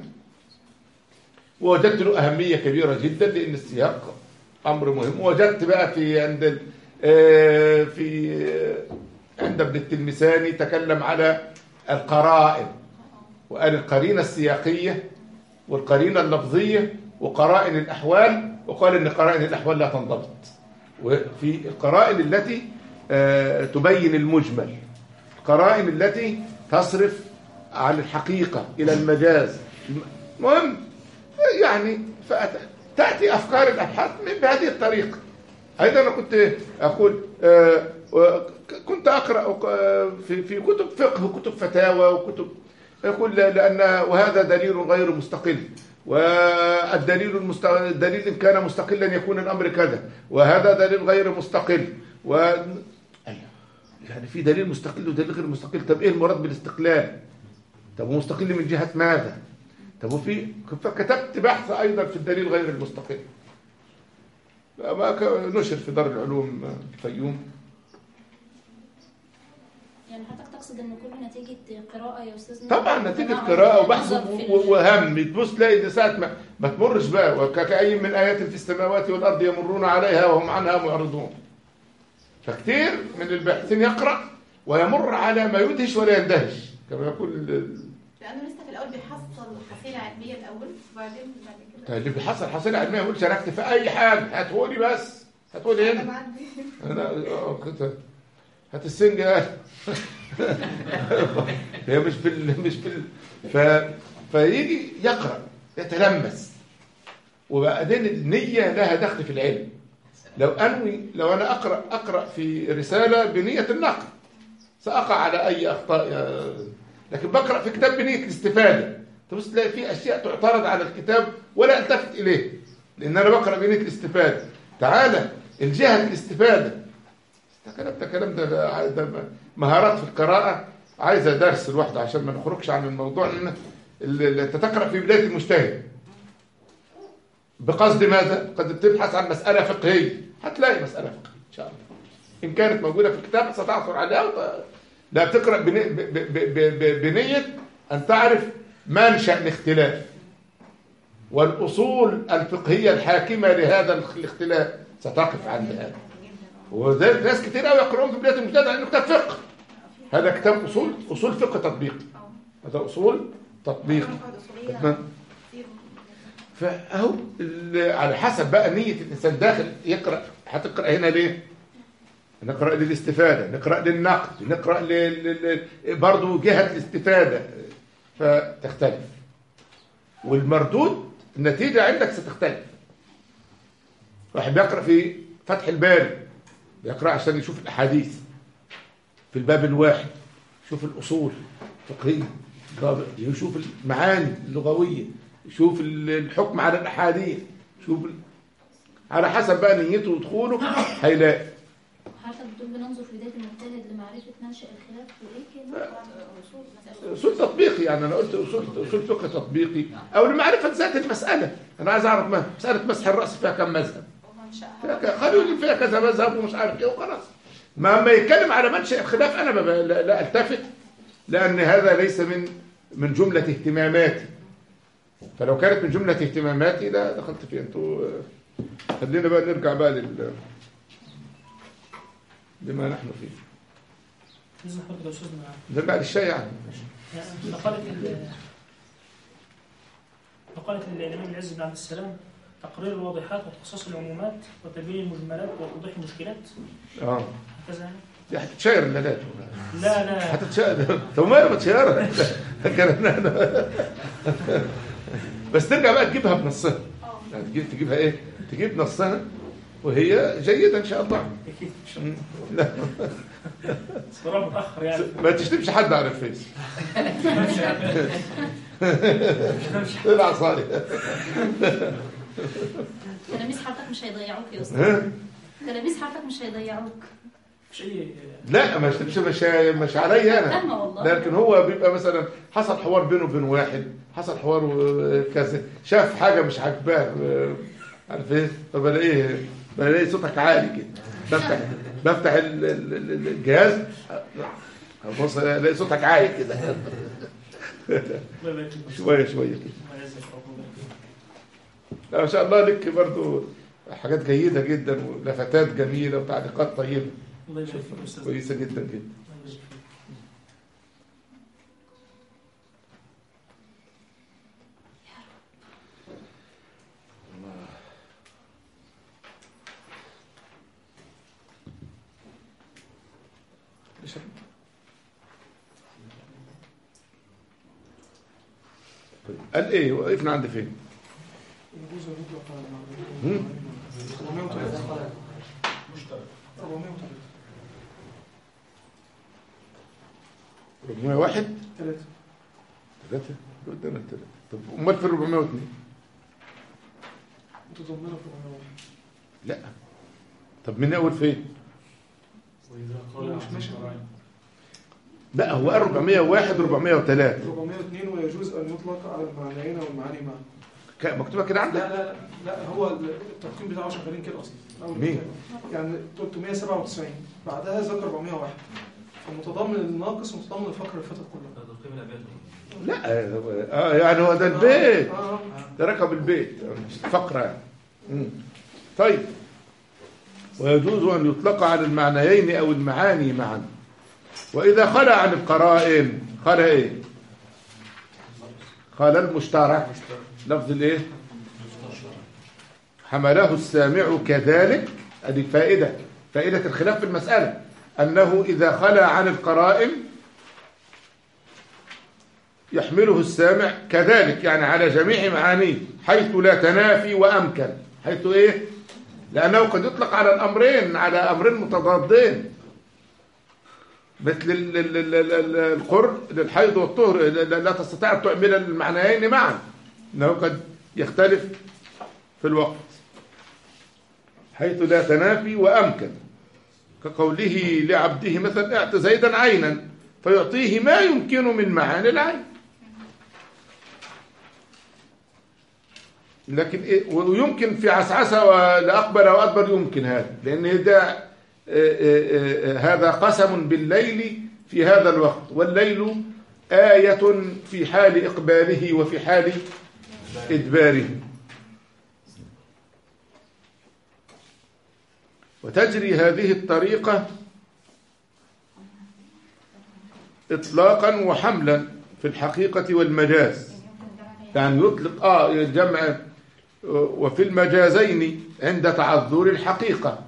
ووجدت له اهميه كبيره جدا لان السياق امر مهم ووجدت بقى في عند ال- آه، في آه، عند ابن التلمساني تكلم على القرائن وقال القرينة السياقية والقرينة اللفظية وقرائن الأحوال وقال إن قرائن الأحوال لا تنضبط وفي القرائن التي آه، تبين المجمل القرائن التي تصرف عن الحقيقة إلى المجاز المهم يعني فأت- تأتي أفكار الأبحاث من بهذه الطريقة أيضا أنا كنت أقول آه، و- كنت أقرأ آه، في في كتب فقه وكتب فتاوى وكتب يقول لا- لأن وهذا دليل غير مستقل والدليل المستقل الدليل إن كان مستقلا يكون الأمر كذا وهذا دليل غير مستقل و أيوة. يعني في دليل مستقل ودليل غير مستقل طب إيه المراد بالاستقلال طب ومستقل من جهة ماذا طب وفي فكتبت بحث أيضا في الدليل غير المستقل ما ك- نشر في دار العلوم الفيوم يعني حضرتك تقصد ان كل نتيجه قراءه يا استاذنا طبعا نتيجة تناقض قراءة وبحث نظر في ال- و- وهم تبص تلاقي دي ساعة ما, ما تمرش بقى وكأي من آيات في السماوات والأرض يمرون عليها وهم عنها معرضون فكتير من الباحثين يقرأ ويمر على ما يدهش ولا يندهش كما يقول ال- لانه لسه في الاول بيحصل حصيله علميه الاول وبعدين بعد كده اللي بيحصل حصيلة علمية يقول شاركت في أي حاجة هاتهولي بس هاتهولي انا هنا بعدي أنا آه، كنت هات السنجة قال هي مش بال مش بال ف... فيجي يقرأ يتلمس وبعدين النية لها دخل في العلم لو أنوي لو أنا أقرأ أقرأ في رسالة بنية النقد سأقع على أي أخطاء يا- لكن بقرأ في كتاب بنية الاستفادة تبص تلاقي في أشياء تعترض على الكتاب ولا ألتفت إليه لأن أنا بقرأ بنية الاستفادة تعالى الجهة الاستفادة ده كلام ده كلام ده, ده, ده مهارات في القراءة عايزة درس لوحده عشان ما نخرجش عن الموضوع لأن اللي أنت تقرأ في بداية المجتهد بقصد ماذا؟ قد بتبحث عن مسألة فقهية هتلاقي مسألة فقهية إن شاء الله إن كانت موجودة في الكتاب ستعثر عليها وت... لا بتقرأ بني... ب... ب... ب... ب... بنية أن تعرف منشأ الاختلاف والأصول الفقهية الحاكمة لهذا الاختلاف ستقف عند هذا وذلك ناس كتير قوي يقرؤون في بداية المجتهد لأنه كتاب فقه هذا كتاب أصول أصول فقه تطبيقي هذا أصول تطبيقي تمام فاهو ال- على حسب بقى نية الإنسان داخل يقرأ هتقرأ هنا ليه؟ نقرأ للاستفادة نقرأ للنقد نقرأ لل... لل... برضه جهة الاستفادة فتختلف والمردود النتيجة عندك ستختلف واحد بيقرأ في فتح الباري بيقرأ عشان يشوف الأحاديث في الباب الواحد يشوف الأصول الفقهية يشوف المعاني اللغوية يشوف الحكم على الأحاديث يشوف ال... على حسب بقى نيته ودخوله هيلاقي حضرتك بتقول بننظر في بدايه المجتهد لمعرفه منشا الخلاف وايه كده اصول مسألة. اصول تطبيقي يعني انا قلت اصول اصول فقه تطبيقي او لمعرفه ذات المساله انا عايز اعرف ما مساله مسح الراس فيها كم مذهب فيها ك- خلوا لي فيها كذا مذهب ومش عارف ايه وخلاص ما ما يتكلم على منشا الخلاف انا ما ب- لا, لا التفت لان هذا ليس من من جمله اهتماماتي فلو كانت من جمله اهتماماتي لا دخلت فيه انتوا آه، خلينا بقى نرجع بقى لل لما نحن فيه إذن حضرتك يا أستاذنا نرجع للشيء يعني مقالة ال مقالة الإمام العز بن عبد السلام تقرير الواضحات وتخصيص العمومات وتبيين المجملات وتوضيح المشكلات اه هكذا يعني دي هتتشير الليلات لا لا هتتشير طب ما انا بتشيرها كان انا بس ترجع بقى تجيبها بنصها يعني تجيب تجيبها ايه تجيب نصها وهي جيدة ان شاء الله أكيد مم. لا صراحة متأخر يعني ما تشتمش حد على الفيس طلع صالح تلاميذ حضرتك مش هيضيعوك يا استاذ ها؟ تلاميذ حضرتك مش هيضيعوك مش أي لا ما تشتمش مش مش عليا انا فاهمه والله لكن هو بيبقى مثلا حصل حوار بينه وبين واحد حصل حوار و- كذا شاف حاجه مش عاجباه آه، عارف ايه فبلاقيه بلاقي صوتك عالي كده بفتح بفتح ال- ال- ال- الجهاز بص الاقي صوتك عالي كده الله يبارك فيك شويه شويه كده الله يعزك ربنا يبارك فيك لا ما شاء الله لك برضو حاجات جيدة جدا ولفتات جميلة وتعليقات طيبة الله يبارك فيك يا استاذ كويسة جدا جدا الله يبارك فيك. طيب. قال ايه وقفنا عند فين يجوز أن يطلق على هم؟ المعنى 403 403 401 ثلاثة ثلاثة قدامنا ثلاثة طب امال في 402 متضمنة في 401 لا طب من اول فين هو مش ماشي لا هو قال 401 403 402 ويجوز أن يطلق على المعنيين والمعاني معا كان مكتوبة كده لا عندك لا لا لا هو التقييم بتاعه شغالين كده أصلا أول مين؟ كتاب. يعني 397 بعدها ذكر 401 فمتضمن الناقص ومتضمن الفقرة اللي فاتت كلها لا اه يعني هو ده البيت آه. ده ركب البيت مش فقرة يعني. مم. طيب ويجوز أن يطلق على المعنيين أو المعاني معا وإذا خلى عن القرائن خلى إيه خلى المشترك لفظ الإيه حمله السامع كذلك هذه فائدة فائدة الخلاف في المسألة أنه إذا خلى عن القرائن يحمله السامع كذلك يعني على جميع معانيه حيث لا تنافي وأمكن حيث إيه لأنه قد يطلق على الأمرين على أمرين متضادين مثل ال- ال- ال- ال- ال- القر للحيض والطهر لا لا تستطيع أن تعمل المعنيين معا إنه قد يختلف في الوقت حيث لا تنافي وأمكن كقوله لعبده مثلا اعط زيدا عينا فيعطيه ما يمكن من معاني العين لكن إيه ويمكن في عسعسة لأقبل وأدبر يمكن هذا لأن ده آه، آه، آه، هذا قسم بالليل في هذا الوقت والليل آية في حال إقباله وفي حال إدباره وتجري هذه الطريقة إطلاقا وحملا في الحقيقة والمجاز يعني يطلق آه الجمع آه، وفي المجازين عند تعذر الحقيقة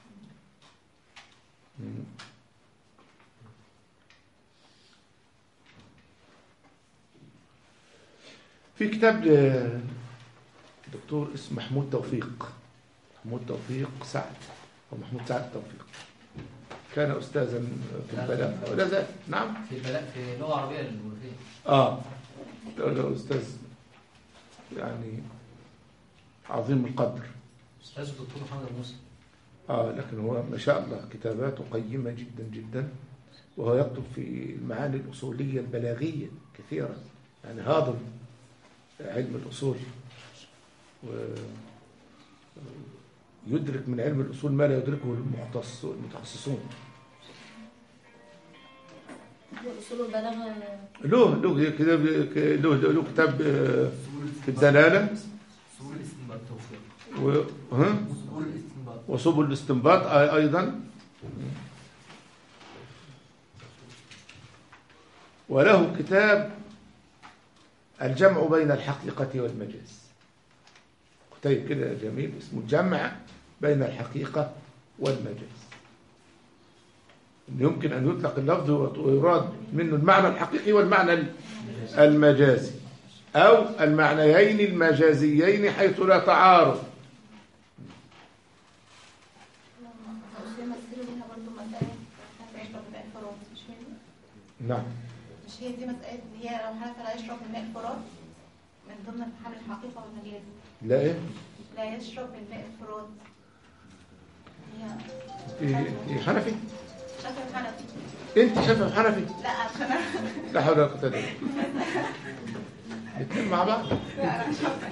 في كتاب آه، دكتور اسمه محمود توفيق محمود توفيق سعد أو محمود سعد توفيق كان أستاذا في البلاغة ولا زال نعم في البلاء في اللغه العربيه الجغرافيه آه ده أستاذ يعني عظيم القدر استاذ الدكتور محمد أبو موسى آه لكن هو ما شاء الله كتاباته قيمة جدا جدا وهو يكتب في المعاني الأصولية البلاغية كثيرا يعني هاضم علم الأصول ويدرك من علم الأصول ما لا يدركه المختص- المتخصصون اصول البلاغه له له كتاب له له كتاب آه، في الدلالة سبل الاستنباط التوفيق و ها؟ سبل الاستنباط وسبل الاستنباط أي- أيضا وله كتاب الجمع بين الحقيقة والمجاز كتاب كده جميل اسمه الجمع بين الحقيقة والمجاز إن يمكن أن يطلق اللفظ ويراد منه المعنى الحقيقي والمعنى المجازي أو المعنيين المجازيين حيث لا تعارض مش هي مسألة منها برضه مسألة حتى يشرب الماء الفرات مش هي نعم مش هي دي مسألة إن هي لو حلف لا يشرب من ماء الفرات من ضمن حمل الحقيقة والمجاز لا إيه لا يشرب من ماء الفرات هي في في حنفي شكل الحنفي انت شايفه حنفي لا عشان أنا لا حول ولا قوه الا بالله الاثنين مع بعض لا أنا شافعي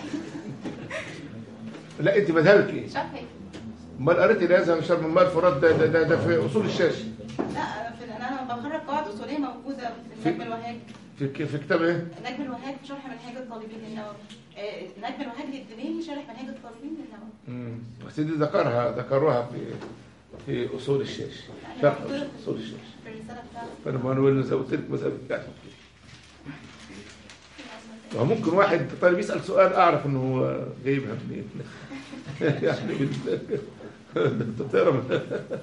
لا انت مذهبك ايه شافعي امال قريتي لا يذهب شرب من ماء الفرات ده, ده, ده, ده في اصول الشاشه لا أنا في أنا بخرج قواعد أصولية موجودة في النجم الوهاج في ك- في كتاب ايه النجم الوهاج شرح منهاج الطالبين النووي آه، النجم الوهاج للدميري شرح منهاج الطالبين النووي مم. سيدي ذكرها ذكروها في في اصول الشاش شرح اصول الشاش في الرسالة بتاعته فانا ما انا زي ما قلت لك مثلا يعني هو ممكن واحد طالب يسال سؤال اعرف انه هو جايبها منين يعني بال- انت بتقرا من-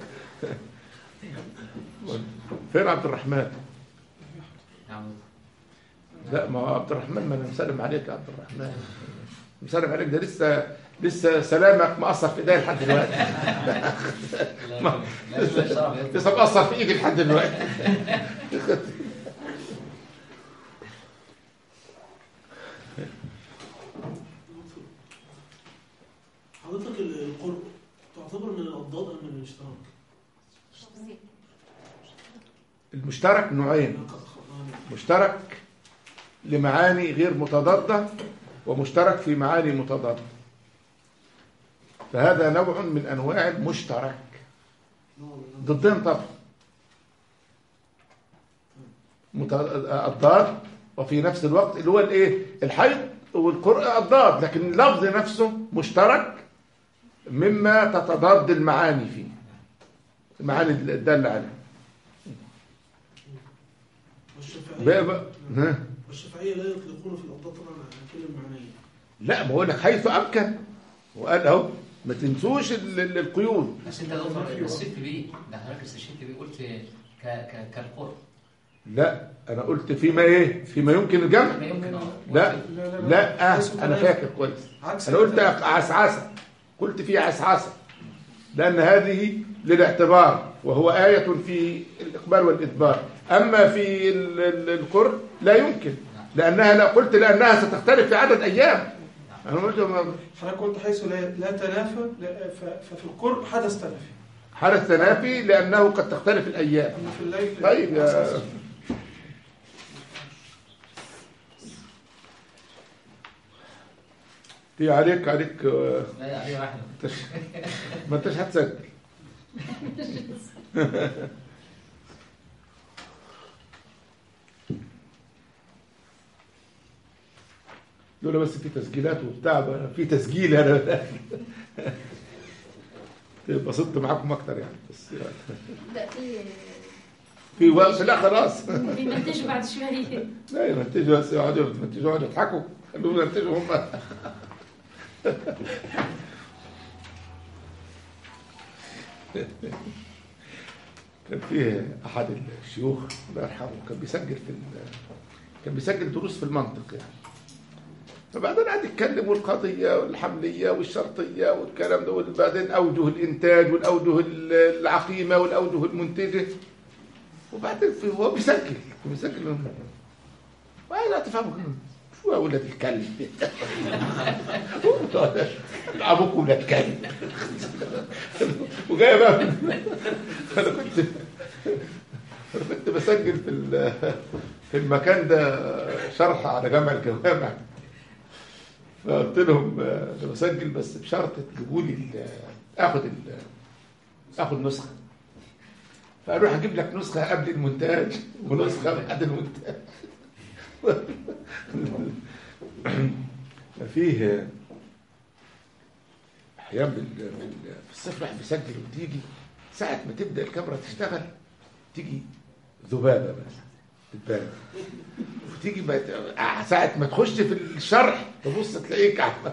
فين عبد الرحمن؟ نعم لا ما هو عبد الرحمن ما انا مسلم عليك يا عبد الرحمن مسلم عليك ده لسه لسه سلامك مأثر في ايدي لحد دلوقتي لا لا لا شرف يا لسه مأثر في ايدي لحد دلوقتي حضرتك ال- القرب تعتبر من الأضداد أم من الاشتراك؟ المشترك نوعين مشترك لمعاني غير متضادة ومشترك في معاني متضادة فهذا نوع من أنواع المشترك ضدين طبعا مت- الضاد وفي نفس الوقت اللي هو الايه الحيض والقرء الضاد لكن اللفظ نفسه مشترك مما تتضاد المعاني فيه المعاني الدالة عليه بقى والشافعية بقى ها؟ والشافعية لا يطلقون في الأضداد طبعا على كل المعنيين لا ما بقول لك حيث امكن وقال اهو ما تنسوش ال- ال- القيود بس انت دكتور الست بيه ده حضرتك الست بيه قلت ك ك كالقرب لا انا قلت فيما ايه فيما يمكن الجمع ما يمكن اه لا لا لا لا اسمه انا تنافي. فاكر كويس عكس انا قلت التنافي. عسعسه قلت في عسعسه لان هذه للاعتبار وهو آية في الإقبال والإدبار أما في ال- ال- القرب لا يمكن لأنها لا قلت لأنها ستختلف في عدد أيام أنا قلت ما- حضرتك قلت حيث لا, لا تنافى لا- ف- ففي القرب حدث تنافي حدث تنافي لأنه قد تختلف الأيام أما في الليل طيب يا أساس. في عليك عليك آه، لا عليه واحد ما انتش هتسجل لولا بس في تسجيلات وبتاع بقى في تسجيل انا بسطت معاكم اكتر يعني بس لا في في وقت لا خلاص بيمنتجوا بعد شويه لا يمنتجوا بس يقعدوا يمنتجوا يقعدوا يضحكوا خلوهم يمنتجوا هم كان فيه احد الشيوخ الله يرحمه كان بيسجل في ال- كان بيسجل دروس في المنطق يعني فبعدين قعد يتكلم والقضيه والحمليه والشرطيه والكلام ده وبعدين اوجه الانتاج والاوجه العقيمه والاوجه المنتجه وبعدين في هو بيسجل بيسجل ولا تفهم شو يا ولاد الكلب ابوك ولاد كلب وجاي بقى انا كنت انا كنت بسجل في ال- في المكان ده شرح على جامع الجوامع فقلت لهم آه، انا بسجل بس بشرط تجيبوا لي ال- اخد ال- اخد نسخه فقالوا هجيب لك نسخه قبل المونتاج ونسخه بعد المونتاج فيه احيانا بال- بال- في الصيف راح بيسجل وتيجي ساعة ما تبدأ الكاميرا تشتغل تيجي ذبابة بس تتبان وتيجي ما ت- آه، ساعة ما تخش في الشرح تبص تلاقيك عم-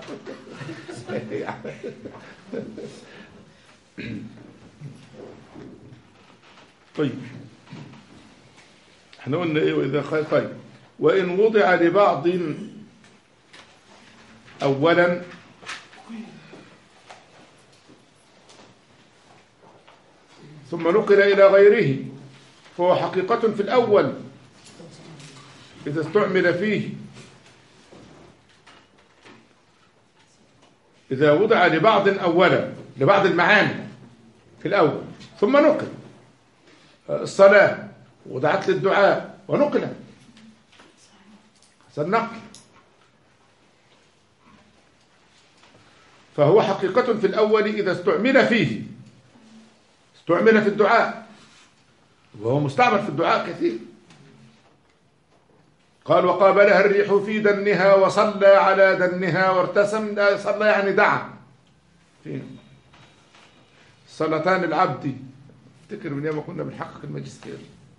طيب احنا قلنا ايه واذا خير طيب وان وضع لبعض اولا ثم نقل الى غيره فهو حقيقة في الاول اذا استعمل فيه اذا وضع لبعض اولا لبعض المعاني في الاول ثم نقل الصلاة وضعت للدعاء ونقلت هذا النقل فهو حقيقة في الأول إذا استعمل فيه استعمل في الدعاء وهو مستعمل في الدعاء كثير قال وقابلها الريح في دنها وصلى على دنها وارتسم لا صلى يعني دعا فين صلاتان العبد افتكر من يوم كنا بنحقق الماجستير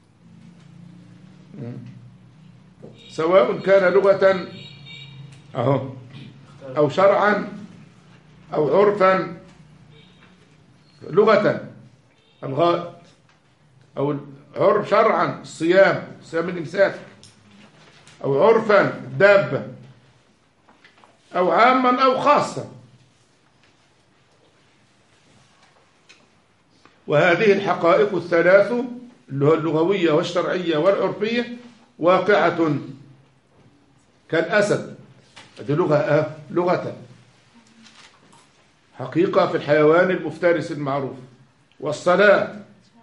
مم. سواء كان لغة أهو أو شرعا أو عرفا لغة الغائط أو عرف شرعا الصيام صيام الإمساك أو عرفا الدابة أو عاما أو خاصة وهذه الحقائق الثلاث اللي هو اللغوية والشرعية والعرفية واقعة كالأسد هذه لغة آه لغة حقيقة في الحيوان المفترس المعروف والصلاة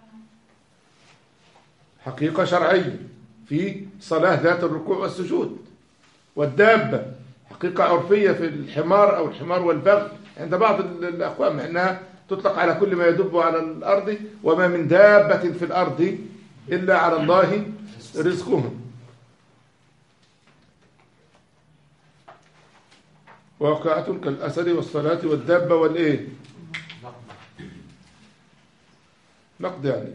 حقيقة شرعية في صلاة ذات الركوع والسجود والدابة حقيقة عرفية في الحمار أو الحمار والبغل عند بعض ال- الأقوام أنها تطلق على كل ما يدب على الأرض وما من دابة في الأرض إلا على الله رزقهم واقعة كالأسد والصلاة والدابة والإيه نقد يعني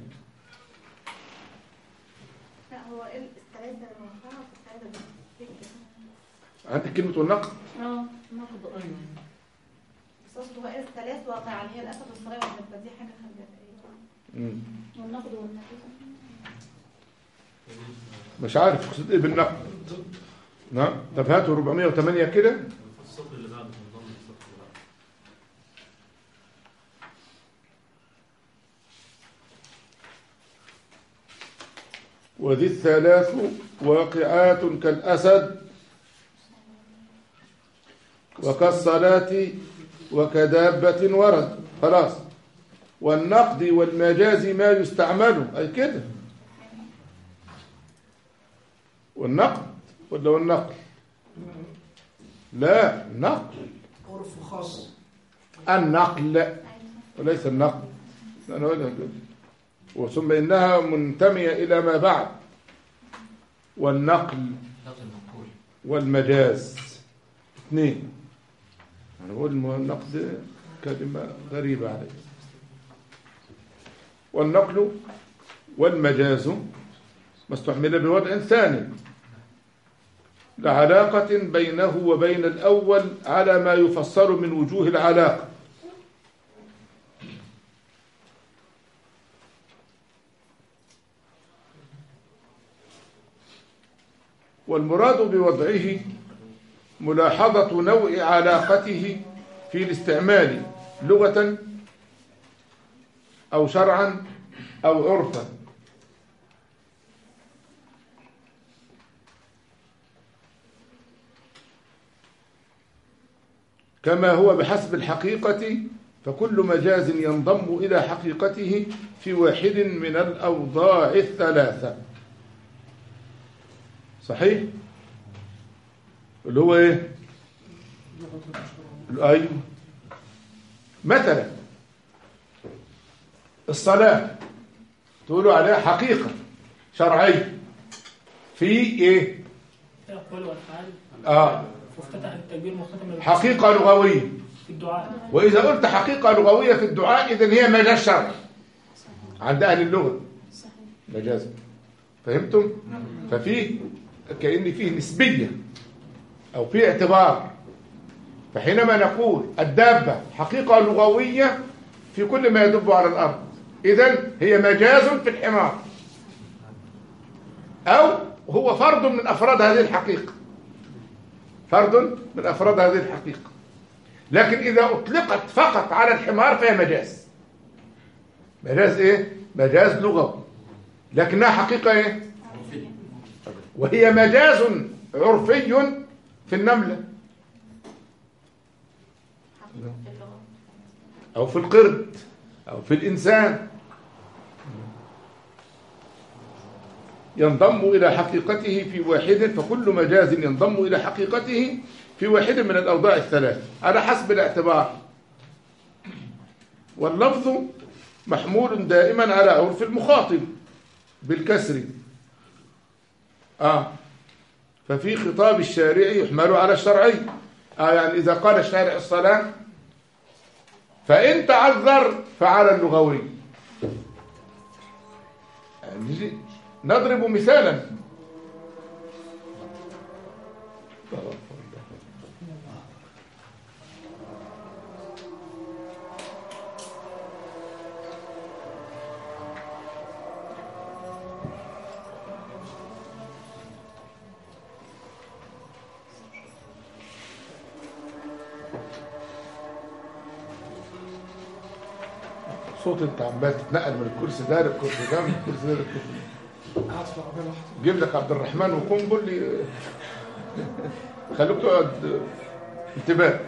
لا هو ايه الثلاثة ده منفعة والثلاثة ده عندك كلمة والنقد اه نقض ايوه بس اصل هو ايه الثلاث واقع اللي هي الاسد والصلاة والدبة دي حاجة خليها مم. والنقض والنقيض مش عارف اقصد ايه بالنقد نعم طب هاتوا 408 كده السطر اللي بعده من ضمن السطر اللي بعده وذي الثلاث واقعات كالأسد وكالصلاة وكدابة ورد خلاص والنقد والمجاز ما يستعمل أي كده والنقد ولا والنقل لا النقل عرف خاص النقل وليس النقل أنا أقولها كده. وثم إنها منتمية إلى ما بعد والنقل لفظ المنقول والمجاز اثنين أنا بقول الم- النقد كلمة غريبة علي والنقل والمجاز ما استعمل بوضع ثاني لعلاقة بينه وبين الأول على ما يفسر من وجوه العلاقة والمراد بوضعه ملاحظة نوع علاقته في الاستعمال لغة أو شرعا أو عرفا كما هو بحسب الحقيقة فكل مجاز ينضم إلى حقيقته في واحد من الأوضاع الثلاثة صحيح؟ اللي هو ايه؟ ايوه مثلا الصلاة تقولوا عليها حقيقة شرعية في ايه؟ أقوال وأفعال اه مفتتح التكبير مختتم بالتسليم حقيقة لغوية في الدعاء وإذا قلت حقيقة لغوية في الدعاء إذن هي مجاز شرعي عند أهل اللغة صحيح مجازا فهمتم؟ ففيه كأن فيه نسبية أو فيه اعتبار فحينما نقول الدابة حقيقة لغوية في كل ما يدب على الأرض إذن هي مجاز في الحمار أو هو فرد من أفراد هذه الحقيقة فرد من أفراد هذه الحقيقة لكن إذا أطلقت فقط على الحمار فهي مجاز مجاز إيه؟ مجاز لغوي لكنها حقيقة إيه؟ وهي مجاز عرفي في النملة حقيقة في اللغة أو في القرد أو في الإنسان ينضم إلى حقيقته في واحد فكل مجاز ينضم إلى حقيقته في واحد من الأوضاع الثلاث على حسب الاعتبار واللفظ محمول دائما على عرف المخاطب بالكسر آه ففي خطاب الشارع يحمل على الشرعي آه يعني إذا قال الشارع الصلاة فإن تعذر فعلى اللغوي نجي نضرب مثالا صوت انت عمال تتنقل من الكرسي ده للكرسي ده من الكرسي ده للكرسي ده. قاعد في العربيه لوحدي جيب لك عبد الرحمن وقنبل ي- خلوك تقعد انتباه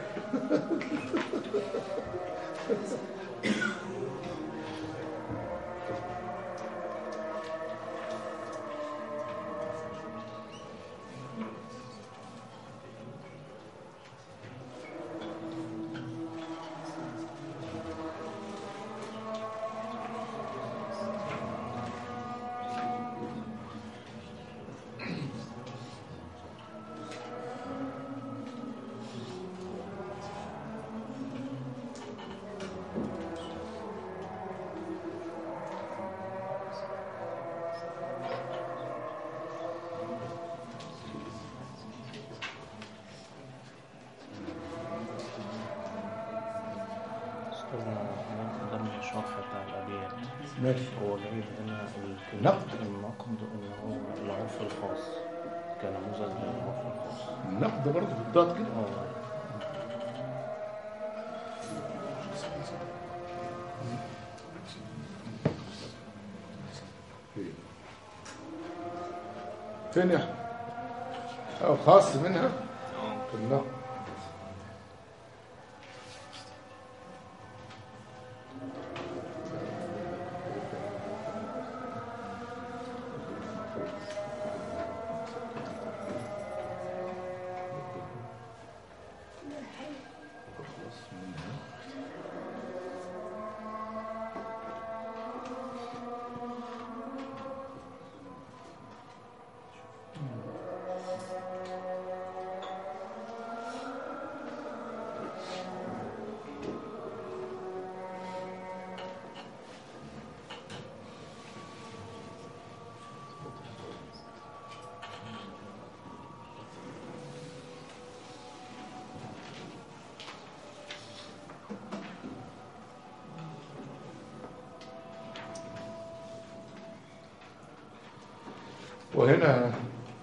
أستاذنا ده من الشرح بتاع الأبيات ماشي هو جايب هنا الكلمة نقد. النقد إن هو العرف الخاص كنموذج للعرف الخاص النقد برضه بالضاد كده اه فين يا أحمد؟ أو خاص منها في النقد وهنا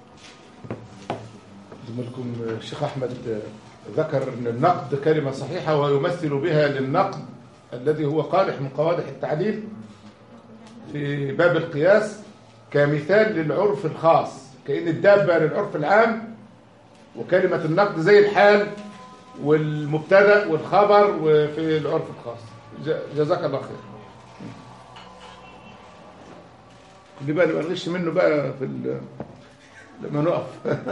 زميلكم الشيخ أحمد ذكر أن النقد كلمة صحيحة ويمثل بها للنقد الذي هو قادح من قوادح التعديل في باب القياس كمثال للعرف الخاص كأن الدابة للعرف العام وكلمة النقد زي الحال والمبتدأ والخبر وفي العرف الخاص ج- جزاك الله خير اللي بقى نبقى نغش منه بقى في ال- لما نقف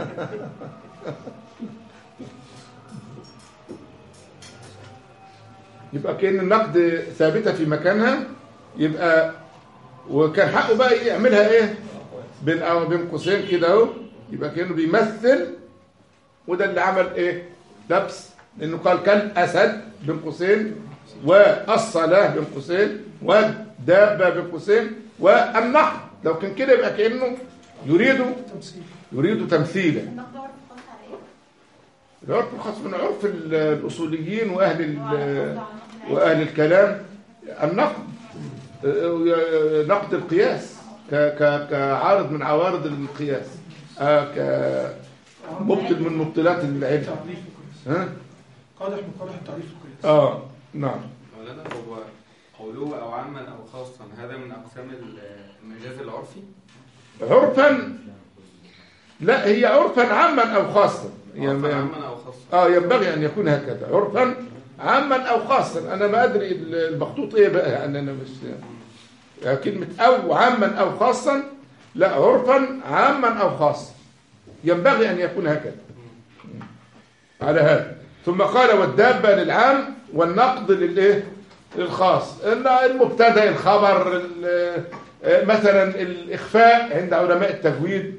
يبقى كأن النقد ثابتة في مكانها يبقى وكان حقه بقى يعملها ايه بين أو بين قوسين كده اهو يبقى كأنه بيمثل وده اللي عمل ايه لبس لانه قال كالاسد بين قوسين والصلاه بين قوسين والدابه بين قوسين والنحل لو كان كده يبقى كانه يريد تمثيل يريد تمثيلا النقد عرف خاص على ايه؟ العرف الخاص من عرف ال- الاصوليين واهل ال- وعلى النقد على النقد واهل الكلام النقد آه، نقد القياس ك- ك- كعارض من عوارض القياس آه، كمبطل من مبطلات العلم تعريف القياس ها قادح من قادح التعريف القياس اه نعم مولانا هو قوله أو عاما أو خاصا هذا من أقسام المجاز العرفي عرفا لا هي عرفا عاما او خاصا عرفا يعني عاما أو خاصا اه ينبغي ان يكون هكذا عرفا عاما او خاصا انا ما ادري المخطوط ايه بقى يعني انا مش يعني كلمه او عاما او خاصا لا عرفا عاما او خاصا ينبغي ان يكون هكذا على هذا ثم قال والدابه للعام والنقد للايه للخاص المبتدا الخبر ال- آه، مثلا الاخفاء عند علماء التجويد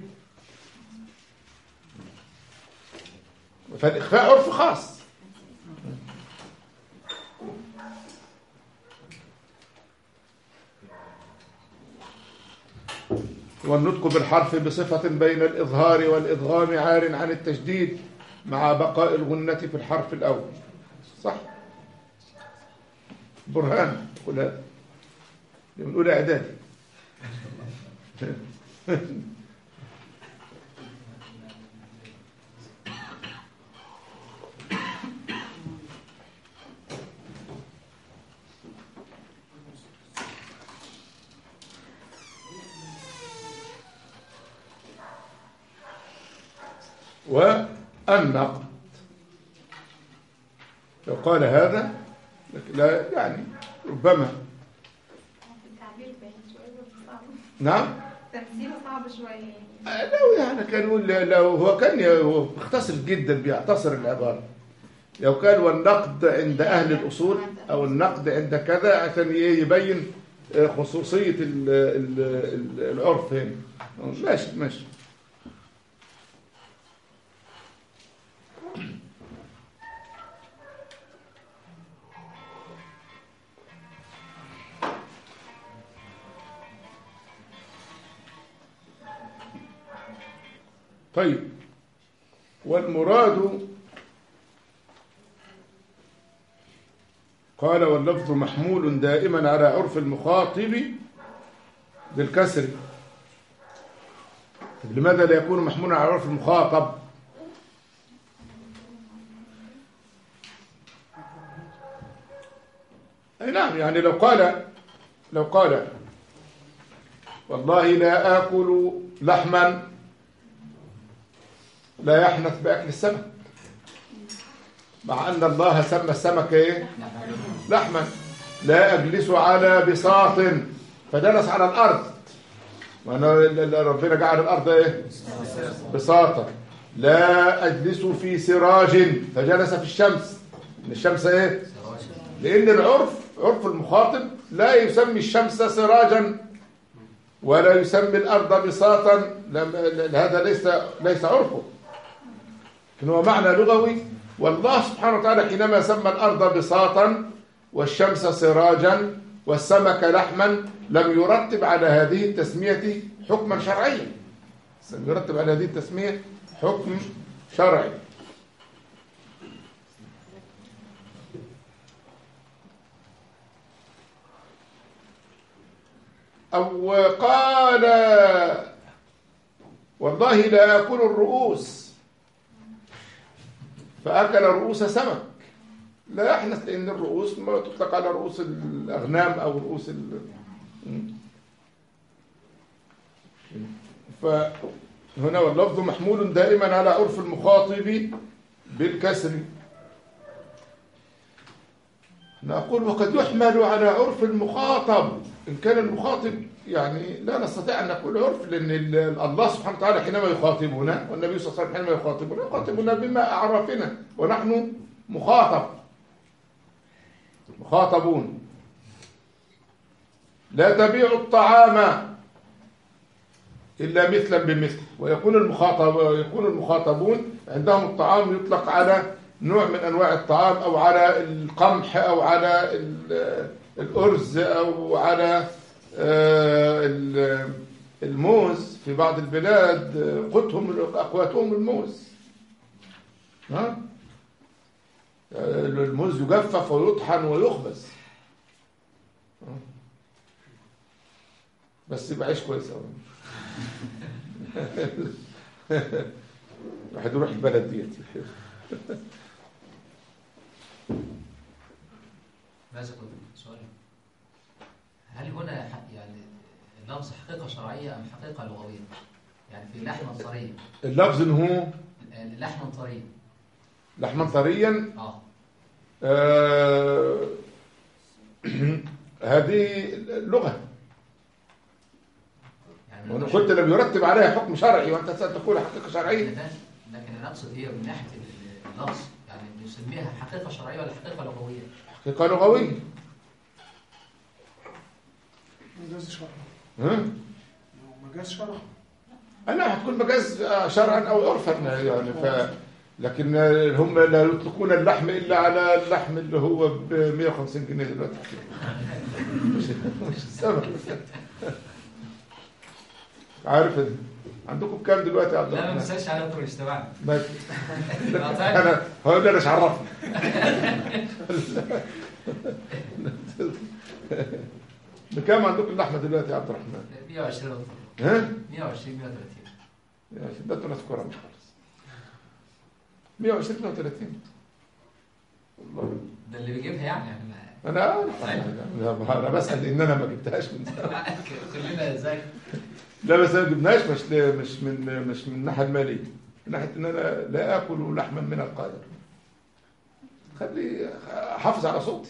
فالاخفاء عرف خاص والنطق بالحرف بصفة بين الإظهار والإدغام عار عن التشديد مع بقاء الغنة في الحرف الأول صح برهان قل هذا من أولى إعدادي والنقد لو قال هذا لكن لا يعني ربما التعبير باين شوية بس صعب نعم تمثيله صعب شوية يعني آه، لو يعني كان يقول لو هو كان ي- هو بيختصر جدا بيعتصر العبارة لو قال والنقد عند أهل الأصول أو النقد عند كذا عشان ي- يبين آه، خصوصية ال- ال- ال- العرف هنا ماشي ماشي طيب والمراد قال واللفظ محمول دائما على عرف المخاطب بالكسر طب لماذا لا يكون محمولا على عرف المخاطب أي نعم يعني لو قال لو قال والله لا آكل لحما لا يحنث بأكل السمك مع أن الله سمى السمك إيه؟ لحما لا أجلس على بساط فجلس على الأرض وأنا ربنا جعل الأرض إيه؟ بساطة لا أجلس في سراج فجلس في الشمس إن الشمس إيه؟ لأن العرف عرف المخاطب لا يسمي الشمس سراجا ولا يسمي الأرض بساطا لم- هذا ليس ليس عرفه لكن هو معنى لغوي والله سبحانه وتعالى حينما سمى الأرض بساطا والشمس سراجا والسمك لحما لم يرتب على هذه التسمية حكما شرعيا لم يرتب على هذه التسمية حكم شرعي أو قال والله لا أكل الرؤوس فأكل رؤوس سمك لا يحنث لأن الرؤوس ما تطلق على رؤوس الأغنام أو رؤوس ال... فهنا واللفظ محمول دائما على عرف المخاطب بالكسر نقول وقد يحمل على عرف المخاطب إن كان المخاطب يعني لا نستطيع أن نقول عرف لأن ال- الله سبحانه وتعالى حينما يخاطبنا والنبي صلى الله عليه وسلم حينما يخاطبنا يخاطبنا بما أعرفنا ونحن مخاطب مخاطبون لا تبيع الطعام إلا مثلا بمثل ويكون المخاطب يكون المخاطبون عندهم الطعام يطلق على نوع من أنواع الطعام أو على القمح أو على ال- الأرز أو على آه، ال- الموز في بعض البلاد آه، قوتهم أقواتهم الموز ها آه، الموز يجفف ويطحن ويخبز آه. بس يبقى عيش كويس قوي الواحد يروح البلد ديت ماذا كنت سؤال هل هنا ح- يعني لفظ حقيقة شرعية أم حقيقة لغوية؟ يعني في لحما طريا اللفظ ان هو لحما طريا لحما طريا اه آه، هذه لغة يعني وانا قلت لم يرتب عليها حكم شرعي وانت ستقول حقيقة شرعية لكن لكن أنا أقصد هي من ناحية ال- اللفظ يعني نسميها حقيقة شرعية ولا حقيقة لغوية؟ حقيقة لغوية مجاز شرع ها؟ مجاز شرع أنا هتكون مجاز آه، شرعا أو عرفا يعني ف لكن آه، هم لا يطلقون اللحم إلا على اللحم اللي هو ب 150 جنيه دلوقتي مش مش السبب عارف إن- عندكم كام دلوقتي يا عبد لا ما الرحمن؟ بنسالش على دكتور اجتماعنا ما- قاطعني. انا هو ده مش عرفني بكام عندكم اللحمه دلوقتي يا عبد الرحمن؟ 120 دكتور ها؟ 120 130 يا شدة ناس كرم خالص 120 130 والله ده اللي بيجيبها يعني يعني ما- انا انا أنا بسال ان انا ما جبتهاش من زمان كلنا زي لا بس ما جبناش مش مش من مش من الناحيه الماليه من ناحيه ان انا لا اكل لحما من القادر خلي احافظ على صوتي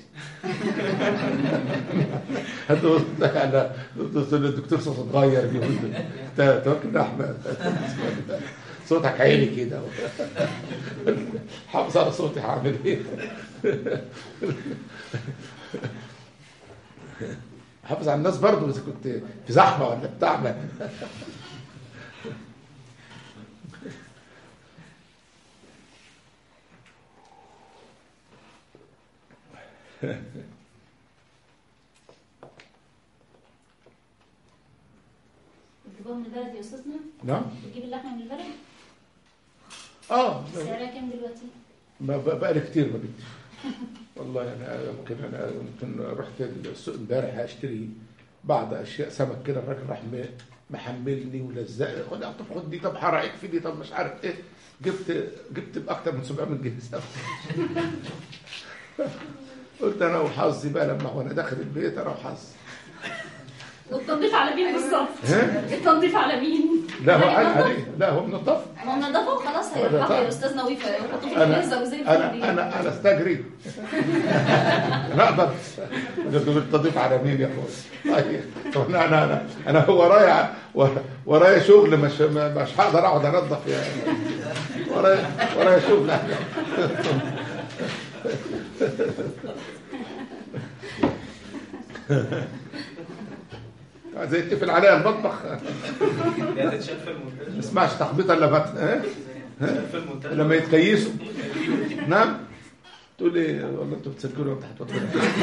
هتقول على الدكتور صوت اتغير دي انت توكل لحمه صوتك عالي كده حافظ على صوتي هعمل ايه حافظ على الناس برضو اذا كنت في زحمه ولا بتاع ما- بتجيبوها من البلد يا استاذنا نعم بتجيب اللحمه من البلد اه سعرها كام دلوقتي ما بقى بقى لي كتير ما جبتش والله انا يمكن انا يمكن رحت السوق امبارح اشتري بعض اشياء سمك كده الراجل راح م- محملني ولزقني خد يا طب خد دي طب حرقك في دي طب مش عارف ايه جبت جبت باكتر من 700 جنيه سمك قلت انا وحظي بقى لما وانا داخل البيت انا وحظي والتنظيف على مين بالظبط؟ ها؟ التنظيف على مين؟ لا هو قال ينظف. عليه لا هو منظف ما نضفه وخلاص هو ده هيروحوا طبعا. يا استاذنا ويفا يحطوا في انا الفريزر وزي الفل انا انا انا استجري انا اقدر قلت تضيف على مين يا اخويا طيب طب انا انا انا انا ورايا ورايا شغل مش مش هقدر اقعد انظف يا ورايا ورايا شغل زي تقفل عليا المطبخ هي تتشال في المونتاج ما اسمعش تخبيط الا بط ها تتشال في المونتاج لما يتكيسوا نعم تقول ايه والله انتوا بتسجلوا وانت هتوضحوا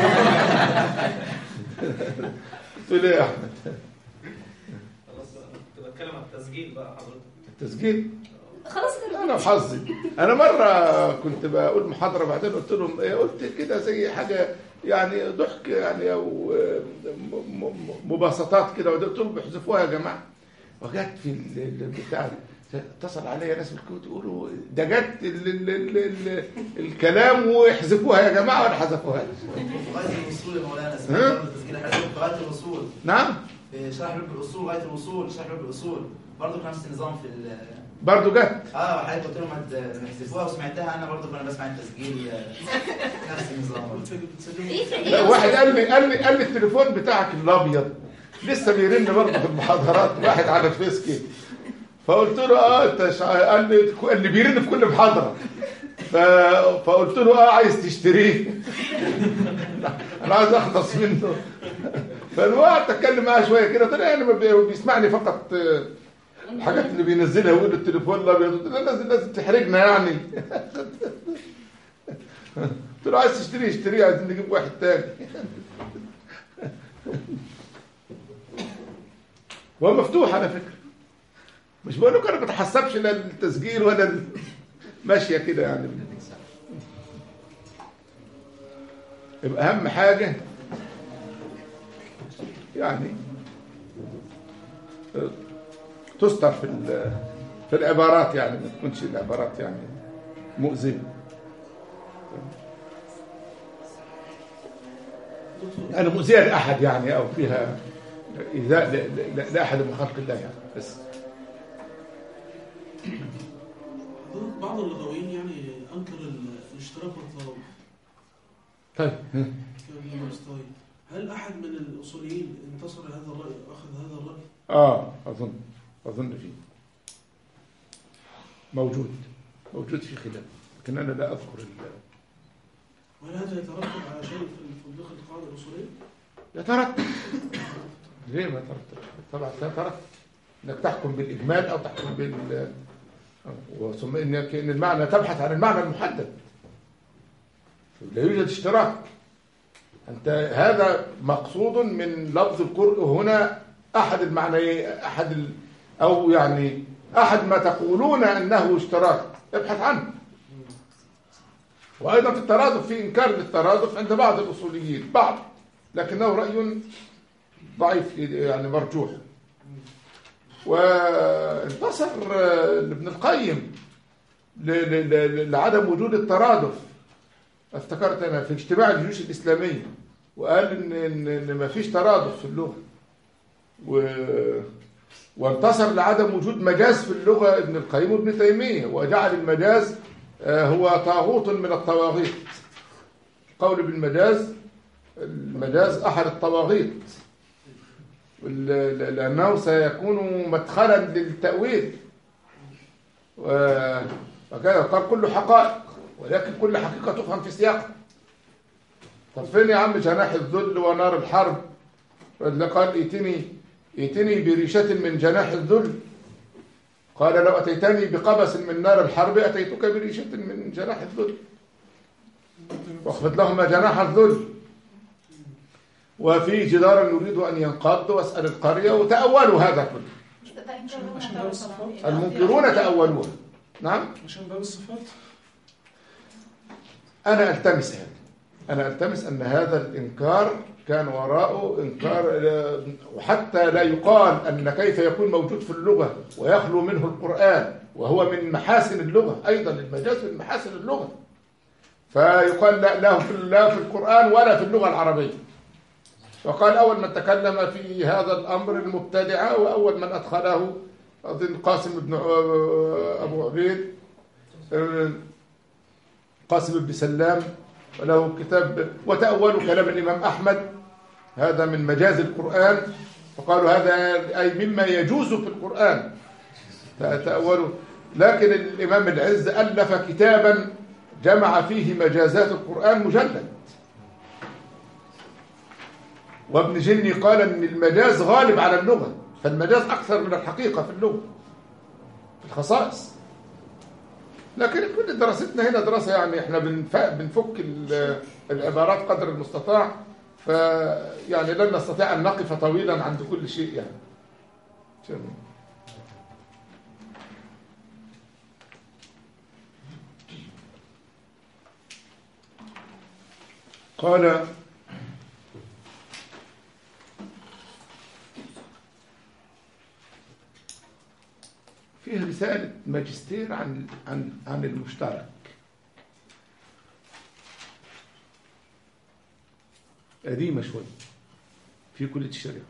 تقول ايه يا احمد خلاص بقى كنت بتكلم عن التسجيل بقى حضرتك التسجيل خلاص انا وحظي انا مره كنت بقول محاضره بعدين قلت لهم ايه قلت كده زي حاجه يعني ضحك يعني او م- م- مباسطات كده وقلت لهم احذفوها يا جماعه وجت في ال- ال- البتاع اتصل عليا ناس من الكويت يقولوا ده جت ال ال ال ال الكلام واحذفوها يا جماعه ولا حذفوها غاية الوصول يا مولانا ها؟ سمعت برضه تسجيل حضرتك غاية الوصول نعم في شرح لب الأصول غاية الوصول شرح لب الأصول برضه نفس النظام في ال برضو جت اه حضرتك قلت لهم هت- هتحذفوها وسمعتها انا برضه كنا بسمع التسجيل آه، نفس النظام برضه. لا، واحد قال لي قال لي قال لي التليفون بتاعك الابيض لسه بيرن برضه في المحاضرات واحد على الفيس كده فقلت له اه انت شع- قال لي قال لي بيرن في كل محاضره ف... فقلت له اه عايز تشتريه انا عايز اخلص منه فالوقت اتكلم معاه شويه كده طلع يعني ما بي- بيسمعني فقط آه، الحاجات اللي بينزلها ويقول التليفون الابيض قلت له لازم لازم تحرجنا يعني قلت له عايز تشتري اشتريه عايزين نجيب واحد تاني هو مفتوح على فكره مش بقول لك انا ما بتحسبش لا التسجيل ولا ال- ماشيه كده يعني يبقى اهم حاجه يعني آه، تستر في ال- في العبارات يعني ما تكونش العبارات يعني مؤذيه أنا مؤذية لأحد يعني أو فيها إيذاء ل- ل- لأحد من خلق الله يعني بس حضرتك بعض اللغويين يعني انكر ال- الاشتراك والتضامن طيب كابن مستوي هل احد من الاصوليين انتصر لهذا الراي واخذ هذا الراي؟ آه أظن أظن فيه موجود موجود في خلاف لكن أنا لا أذكر ال- وهل هذا يترتب على شيء في تطبيق القاعده الاصوليه؟ يترتب ليه ما يترتب طبعا يترتب انك تحكم بالاجمال او تحكم بال وثم انك ان المعنى تبحث عن المعنى المحدد لا يوجد اشتراك انت هذا مقصود من لفظ القرء هنا احد المعنيين احد ال- أو يعني أحد ما تقولون أنه اشتراك ابحث عنه وأيضا في الترادف في إنكار للترادف عند بعض الأصوليين بعض لكنه رأي ضعيف يعني مرجوح وانتصر آه، ابن القيم ل- ل- ل- لعدم وجود الترادف افتكرت أنا في اجتماع الجيوش الإسلامية وقال إن, إن, إن ما فيش ترادف في اللغة و وانتصر لعدم وجود مجاز في اللغة ابن القيم وابن تيمية وجعل المجاز آه، هو طاغوت من الطواغيت قول بالمجاز المجاز أحد الطواغيت وال- لأنه سيكون مدخلا للتأويل و- وكذا قال كل حقائق ولكن كل حقيقة تفهم في سياقها طب فين يا عم جناح الذل ونار الحرب اللي قال ائتني ائتني بريشة من جناح الذل قال لو أتيتني بقبس من نار الحرب أتيتك بريشة من جناح الذل واخفض لهما جناح الذل وفي جدار يريد أن ينقض واسأل القرية وتأولوا هذا كله ده إنكار لغة عشان طبعاً. باب الصفات المنكرون تأولوها نعم عشان باب الصفات أنا ألتمس هذا أنا ألتمس أن هذا الإنكار كان وراءه إنكار آه، وحتى لا يقال أن كيف يكون موجود في اللغة ويخلو منه القرآن وهو من محاسن اللغة أيضا المجاز من محاسن اللغة فيقال لا لا في لا في القرآن ولا في اللغة العربية وقال أول من تكلم في هذا الأمر المبتدعة وأول من أدخله أظن قاسم بن ع- أبو عبيد آه، قاسم بن سلام وله كتاب وتأولوا كلام الإمام أحمد هذا من مجاز القرآن فقالوا هذا أي مما يجوز في القرآن تأولوا لكن الإمام العز ألف كتابا جمع فيه مجازات القرآن مجلد وابن جني قال أن المجاز غالب على اللغة فالمجاز أكثر من الحقيقة في اللغة في الخصائص لكن كل دراستنا هنا دراسة يعني احنا بنف- بنفك ال- العبارات قدر المستطاع فيعني لن نستطيع أن نقف طويلا عند كل شيء يعني شكراً. قال فيه رسالة ماجستير عن عن عن المشترك قديمة شوي في كلية الشريعة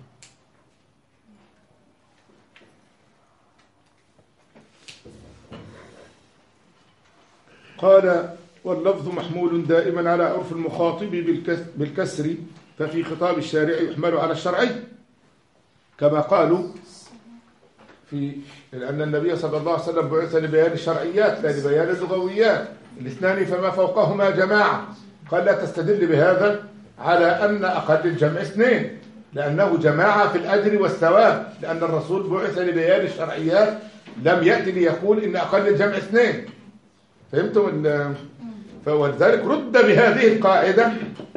قال واللفظ محمول دائما على عرف المخاطب بالكس- بالكسر ففي خطاب الشارع يحمل على الشرعي كما قالوا في لأن النبي صلى الله عليه وسلم بعث لبيان الشرعيات لا لبيان اللغويات الاثنان فما فوقهما جماعة قال لا تستدل بهذا على أن أقل الجمع اثنين لأنه جماعة في الأجر والثواب لأن الرسول بعث لبيان الشرعيات لم يأتي ليقول إن أقل الجمع اثنين فهمتم ال- فولذلك رد بهذه القاعدة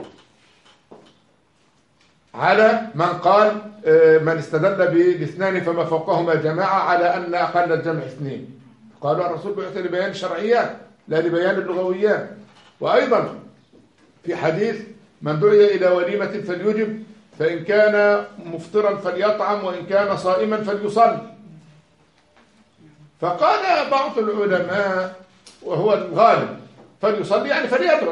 على من قال آه، من استدل بالاثنان فما فوقهما جماعة على أن أقل الجمع اثنين قالوا الرسول بعث لبيان الشرعيات لا لبيان اللغويات وأيضا في حديث من دعي إلى وليمة فليجب فإن كان مفطرا فليطعم وإن كان صائما فليصل فقال بعض العلماء وهو الغالب فليصلي يعني فليدعو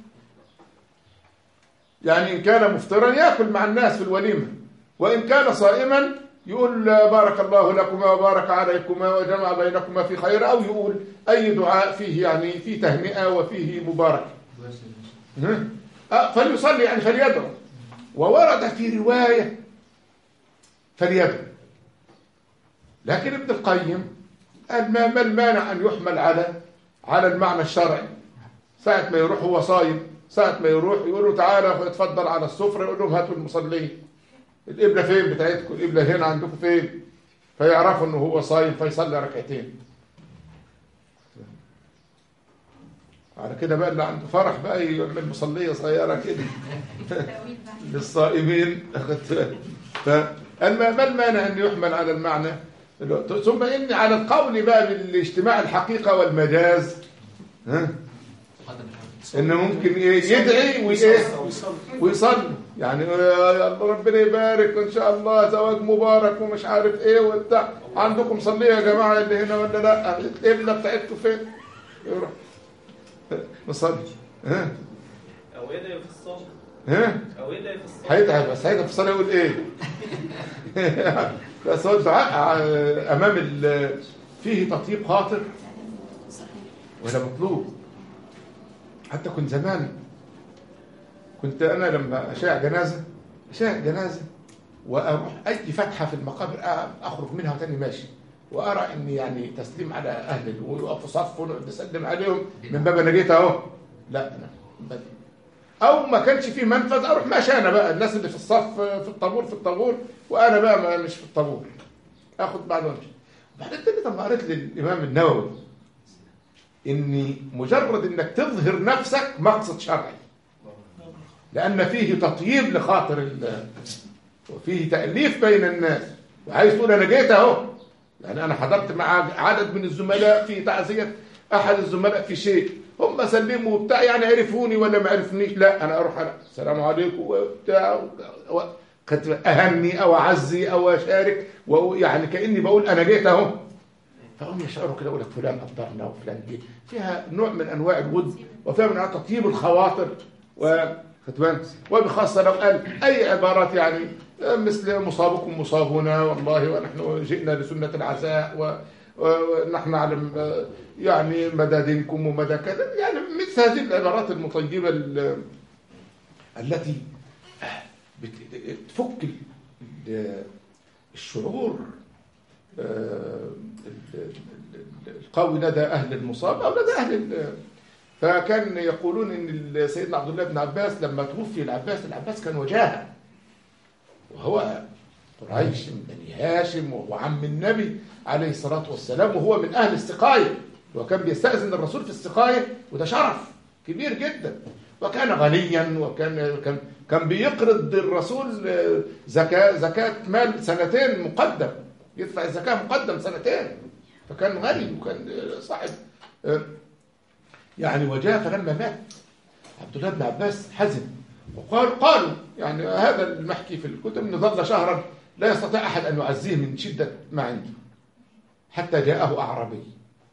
يعني إن كان مفطرا يأكل مع الناس في الوليمة وإن كان صائما يقول بارك الله لكما وبارك عليكما وجمع بينكما في خير أو يقول أي دعاء فيه يعني فيه تهنئة وفيه مبارك ها؟ آه، فليصلي يعني فليدعو وورد في رواية فليدعو لكن ابن القيم قال ما ما المانع أن يحمل على على المعنى الشرعي ساعة ما يروح هو صايم ساعة ما يروح يقول له تعالى اتفضل على السفرة يقول لهم هاتوا المصلين القبلة فين بتاعتكم القبلة هنا عندكم فين فيعرفوا انه هو صايم فيصلي ركعتين على كده بقى اللي عنده فرح بقى يعمل مصلية صغيرة كده للصائمين أخدت بالك؟ فقال ما ما المانع أن يحمل على المعنى ثم ان على القول بقى بالاجتماع الحقيقه والمجاز ها ان ممكن ايه يدعي وايه ويصلي يعني آه، ربنا يبارك ان شاء الله زواج مبارك ومش عارف ايه وبتاع عندكم صليه يا جماعه اللي هنا ولا لا القبله بتاعتكم فين يروح نصلي ها او يدعي في الصلاه ها او يدعي في الصلاه هيتعب بس هيتعب في الصلاه يقول ايه بس هو الدعاء ع- امام ال- فيه تطيب خاطر ولا مطلوب حتى كنت زمان كنت انا لما اشاع جنازه اشاع جنازه واروح اي فتحه في المقابر أ- اخرج منها وتاني ماشي وارى ان يعني تسليم على اهل ويقفوا صف ونقعد نسلم عليهم من باب انا جيت اهو لا انا بدري او ما كانش فيه منفذ اروح ماشي انا بقى الناس اللي في الصف في الطابور في الطابور وانا بقى ما مش في الطابور اخد بعد وامشي وبعدين تاني لما قريت للامام النووي ان مجرد انك تظهر نفسك مقصد شرعي لان فيه تطييب لخاطر ال- وفيه تاليف بين الناس وعايز تقول انا جيت اهو يعني انا حضرت مع عدد من الزملاء في تعزيه احد الزملاء في شيء هم سلموا وبتاع يعني عرفوني ولا ما عرفنيش لا انا اروح انا السلام عليكم وبتاع و- كنت اهني او اعزي او اشارك ويعني كاني بقول انا جيت اهو فهم يشعروا كده يقول لك فلان قدرنا وفلان جه فيها نوع من انواع الود وفيها من انواع تطيب الخواطر و خدت بالك؟ وبخاصه لو قال اي عبارات يعني مثل مصابكم مصابنا والله ونحن جئنا لسنه العزاء و و- ونحن نعلم آه، يعني مدى دينكم ومدى كذا يعني مثل هذه العبارات المطيبه ال- التي بت- تفك ال- ال- الشعور آه، ال- ال- ال- القوي لدى اهل المصاب او لدى اهل ال- فكان يقولون ان سيدنا عبد الله بن عباس لما توفي العباس العباس كان وجاهه وهو قريش من بني هاشم وهو عم النبي عليه الصلاه والسلام وهو من اهل السقايه وكان بيستاذن الرسول في السقايه وده شرف كبير جدا وكان غنيا وكان كان كان بيقرض الرسول آه، زكاه زكاه مال سنتين مقدم يدفع الزكاه مقدم سنتين فكان غني وكان آه، صاحب آه، يعني وجاء فلما مات عبد الله بن عباس حزن وقال قالوا يعني هذا المحكي في الكتب انه ظل شهرا لا يستطيع احد ان يعزيه من شده ما عنده حتى جاءه اعرابي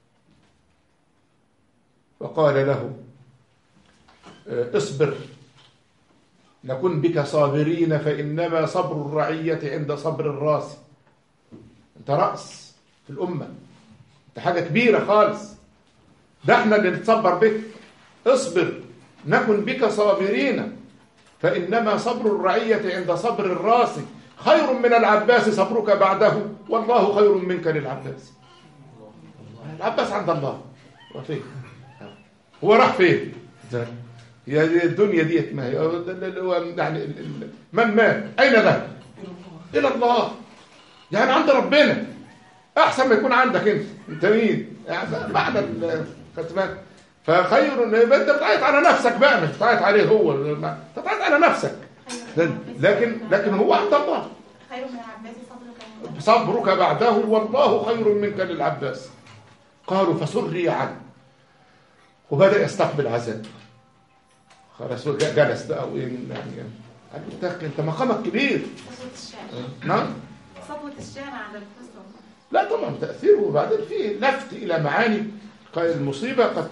وقال له آه، اصبر نكن بك صابرين فانما صبر الرعيه عند صبر الراس انت راس في الامه انت حاجه كبيره خالص ده احنا اللي نتصبر بك اصبر نكن بك صابرين فإنما صبر الرعية عند صبر الراس خير من العباس صبرك بعده والله خير منك للعباس العباس عند الله هو فين هو راح فين هي دي الدنيا ديت ما هي هو يعني ال- ال- من مات أين ذهب إلى الله يعني عند ربنا أحسن ما يكون عندك أنت أنت مين يعني بعد ال- خدت بالك فخير ان يبقى انت بتعيط على نفسك بقى مش بتعيط عليه هو ما- انت بتعيط على نفسك لكن لكن هو عند الله خير من العباس صبرك صبرك بعده والله خير منك للعباس قالوا فسري عنه وبدا يستقبل عذاب خلاص هو جلس بقى وين يعني قال له انت انت مقامك كبير صبوة الشارع نعم صبوة الشارع عند القصة لا طبعا تأثيره وبعدين في لفت إلى معاني المصيبة قد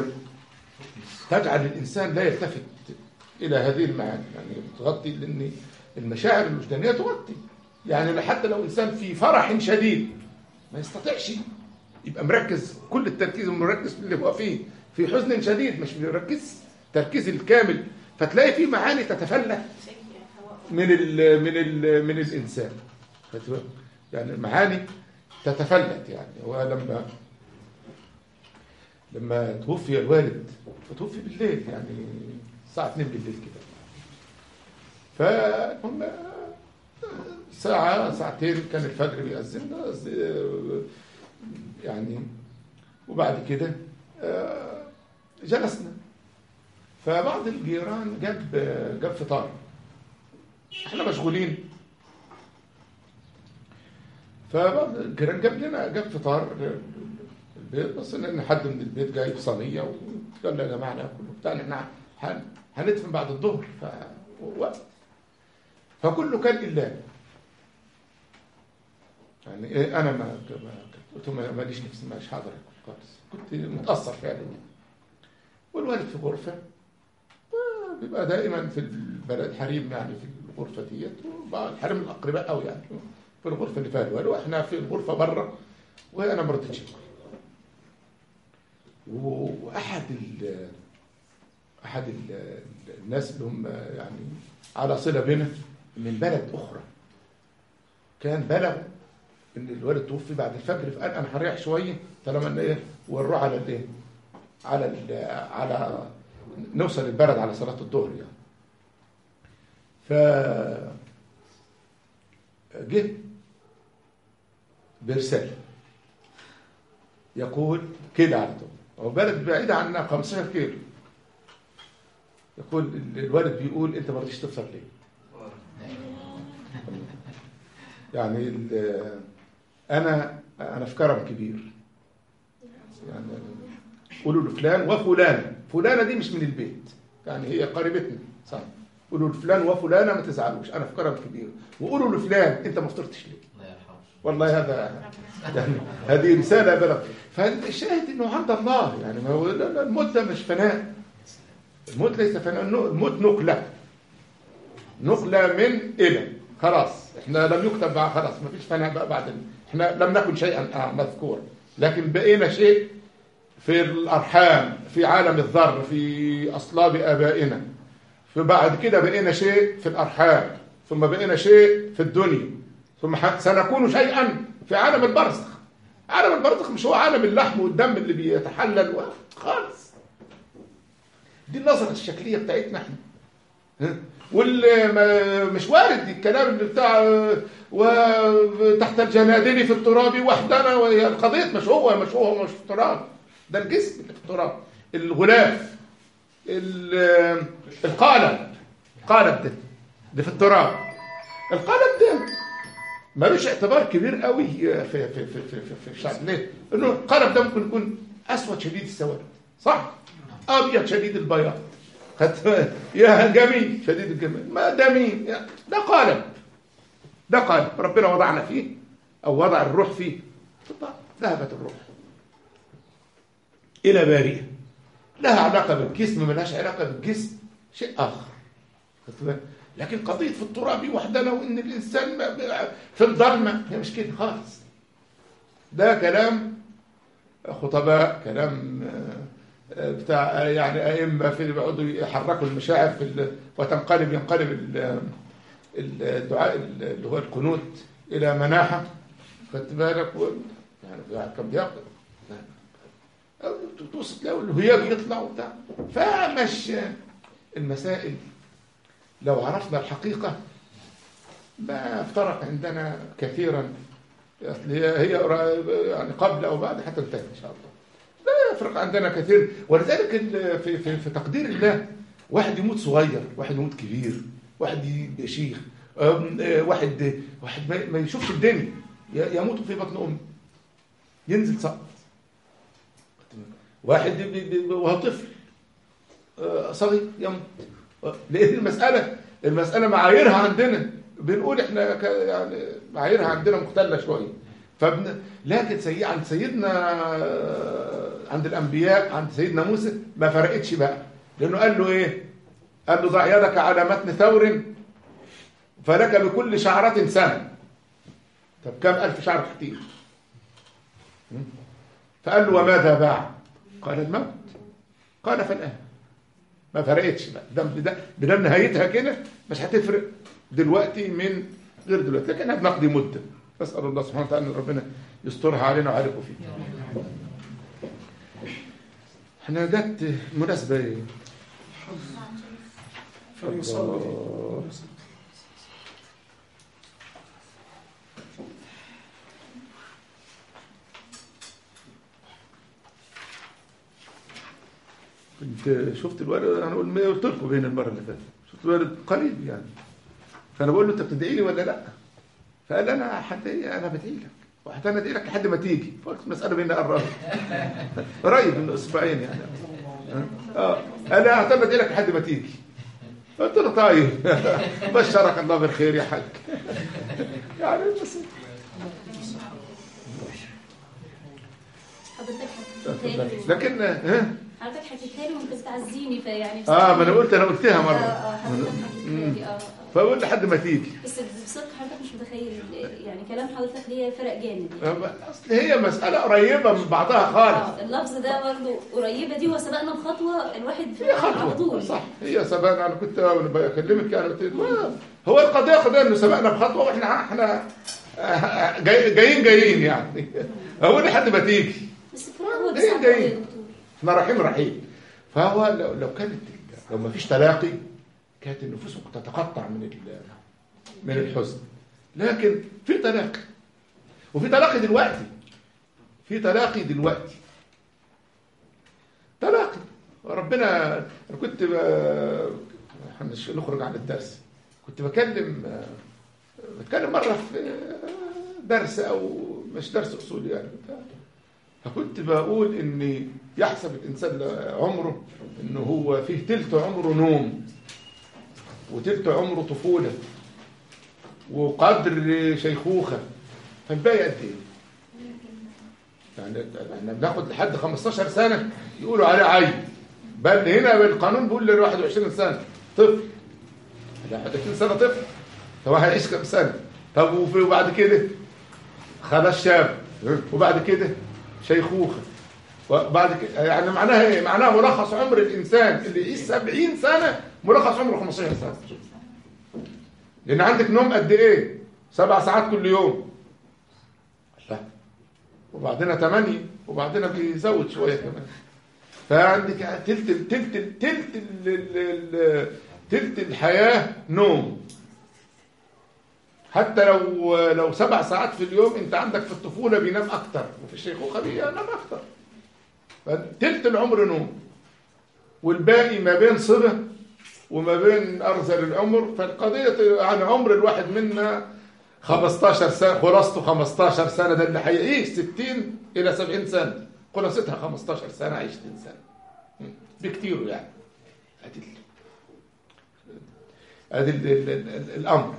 تجعل الإنسان لا يلتفت إلى هذه المعاني يعني تغطي لأن المشاعر الوجدانية تغطي يعني حتى لو إنسان في فرح شديد ما يستطيعش يبقى مركز كل التركيز مركز في اللي هو فيه في حزن شديد مش بيركز تركيز الكامل فتلاقي في معاني تتفلت من ال من ال من الإنسان خدت بالك؟ يعني المعاني تتفلت يعني هو لما لما توفي الوالد فتوفي بالليل يعني الساعة 2 بالليل كده فهم ساعة ساعتين كان الفجر بيأذن يعني وبعد كده آه، جلسنا فبعض الجيران جاب جاب فطار احنا مشغولين فالجيران جاب لنا جاب فطار البيت بس ان حد من البيت جايب صينيه وقال يا جماعه ناكل وبتاع احنا هن- هندفن بعد الظهر ف وقت فكله كان الا يعني إيه انا ما ما- قلت له ما- ماليش نفسي ماليش حاضر أكل خالص كنت متاثر فعلا يعني والوالد في غرفه بيبقى دائما في البلد حريم يعني في الغرفه ديت وبقى الحريم الاقرباء قوي يعني في الغرفه اللي فيها الوالد واحنا في الغرفه بره وانا ما رضيتش اكل واحد ال احد ال الناس اللي هم يعني على صله بنا من بلد اخرى كان بلغ ان الوالد توفي بعد الفجر فقال انا هريح شويه طالما ان ايه ونروح على الايه على ال على نوصل البلد على صلاه الظهر يعني ف جه برسالة يقول كده على طول هو بلد بعيدة عنا 15 كيلو يقول الوالد بيقول انت ما رضيتش تفطر ليه يعني ال- انا انا في كرم كبير يعني قولوا له فلان وفلانه فلانه دي مش من البيت يعني هي قريبتنا صح قولوا له فلان وفلانه ما تزعلوش انا في كرم كبير وقولوا له فلان انت ما فطرتش ليه الله يرحمه والله هذا يعني هذه رسالة بلغ فالشاهد انه عند الله يعني ما هو لا- لا، الموت ده مش فناء الموت ليس فناء النو- الموت نقلة نقلة من إلى خلاص احنا لم يكتب بقى خلاص ما فيش فناء بقى بعد ال- احنا لم نكن شيئا آه مذكور لكن بقينا شيء في الأرحام في عالم الذر في أصلاب آبائنا فبعد كده بقينا شيء في الأرحام ثم بقينا شيء في الدنيا ثم ح- سنكون شيئا في عالم البرزخ عالم البرزخ مش هو عالم اللحم والدم اللي بيتحلل و- خالص دي النظرة الشكلية بتاعتنا احنا ها؟ واللي ما- مش وارد الكلام اللي بتاع آه، وتحت الجنادل في التراب وحدنا وهي القضية مش هو مش هو مش في التراب ده الجسم اللي في التراب الغلاف ال- القالب القالب ده ده في التراب القالب ده ملوش اعتبار كبير قوي في في في في, في, في الشعب ليه؟ انه القلم ده ممكن يكون اسود شديد السواد صح؟ ابيض شديد البياض خدت يا جميل شديد الجمال ما ده مين؟ يعني ده قالب ده قالب ربنا وضعنا فيه او وضع الروح فيه طب ذهبت الروح الى بارئه لها علاقه بالجسم ملهاش علاقه بالجسم شيء اخر خدت بالك؟ لكن قضية في التراب وحدنا وإن الإنسان ما- ما- في الظلمة هي مش كده خالص ده كلام خطباء كلام آه، آه، بتاع آه، يعني أئمة في بيقعدوا يحركوا المشاعر في ال- وتنقلب ينقلب ال- ال- الدعاء اللي هو القنوت إلى مناحة خدت بالك و- يعني الواحد كان بياخد أو توصل تلاقي الهياج يطلع وبتاع فمش المسائل لو عرفنا الحقيقة ما افترق عندنا كثيرا أصل هي هي قرا- يعني قبل او بعد حتى انتهي ان شاء الله لا يفرق عندنا كثير ولذلك ال- في في في تقدير الله واحد يموت صغير واحد يموت كبير واحد يبقى شيخ أم، آه، واحد واحد ما- ما يشوفش الدنيا ي- يموت في بطن امه ينزل سقط واحد بي- بي- وهو طفل آه، صغير يموت لان المساله المساله معاييرها عندنا بنقول احنا ك- يعني معاييرها عندنا مختله شويه فبن... لكن سي... عند سيدنا آه، عند الانبياء عند سيدنا موسى ما فرقتش بقى لانه قال له ايه قال له ضع يدك على متن ثور فلك بكل شعرة سنة طب كم ألف شعر كتير فقال له وماذا بعد قال الموت قال فالآن ما فرقتش بقى ده ده ده نهايتها كده مش هتفرق دلوقتي من غير دلوقتي لكن احنا بنقضي مده نسال الله سبحانه وتعالى ان ربنا يسترها علينا وعليكم فيه احنا جت مناسبه ايه؟ فليصلي الله. كنت شفت الولد انا قلت قلت لكم بين المره اللي فاتت شفت الولد قريب يعني فانا بقول له انت بتدعي لي ولا لا؟ فقال انا هدعي انا بدعي لك وهتنادي لك لحد ما تيجي فقلت المساله بينا قربت قريب من اسبوعين يعني اه انا هتنادي لك لحد ما تيجي قلت له طيب بشرك الله بالخير يا حاج يعني بس حضرتك حكيتها لي لكن ها حضرتك حكيتها لي وانت بتعزيني فيعني اه ما انا قلت انا قلتها اه مره اه حضرتك حكيتها لي اه آه. فقول لحد ما تيجي بس بصدق حضرتك مش متخيل يعني كلام حضرتك ليه فرق جامد اصل هي مساله قريبه من بعضها خالص اه اللفظ ده برضه قريبه دي وسبقنا بخطوه الواحد في هي على خطوه طول صح هي سبقنا انا كنت وانا بكلمك يعني قلت لك ما- هو القضيه قضيه انه سبقنا بخطوه واحنا احنا آه، جاي- جايين جايين يعني هو لحد ما تيجي بس الفرق هو جايين بس جايين احنا رايحين رايحين فهو لو, لو كانت لو ما فيش تلاقي كانت النفوس ممكن تتقطع من ال- من الحزن لكن في تلاقي وفي تلاقي دلوقتي في تلاقي دلوقتي تلاقي ربنا انا كنت ب- هنش- نخرج عن الدرس كنت بكلم بتكلم مره في درس او مش درس اصول يعني فكنت بقول ان يحسب الانسان عمره انه هو فيه تلت عمره نوم وتلت عمره طفوله وقدر شيخوخه فالباقي قد ايه؟ يعني احنا بناخد لحد 15 سنه يقولوا عليه عيل بل هنا بالقانون بيقول ل 21 سنه طفل لا 21 سنه طفل طب هيعيش كام سنه؟ طب وفي- وبعد كده خلاص شاب وبعد كده شيخوخه وبعد كده يعني معناها ايه؟ معناها ملخص عمر الانسان اللي يعيش 70 سنه ملخص عمره 15 سنه لان عندك نوم قد ايه؟ سبع ساعات كل يوم لا وبعدين ثمانية وبعدين بيزود شوية كمان فعندك تلت ال- تلت ال- تلت ال- ال- ال- تلت الحياة نوم حتى لو لو سبع ساعات في اليوم انت عندك في الطفولة بينام اكتر وفي الشيخوخة بينام اكتر تلت العمر نوم والباقي ما بين صبا وما بين ارذل العمر فالقضية عن عمر الواحد منا 15 سنة خلاصته 15 سنة ده اللي هيعيش 60 إلى 70 سنة خلاصتها 15 سنة 20 سنة م. بكتير يعني ادي ال- ادي ال- ال- ال- ال- الامر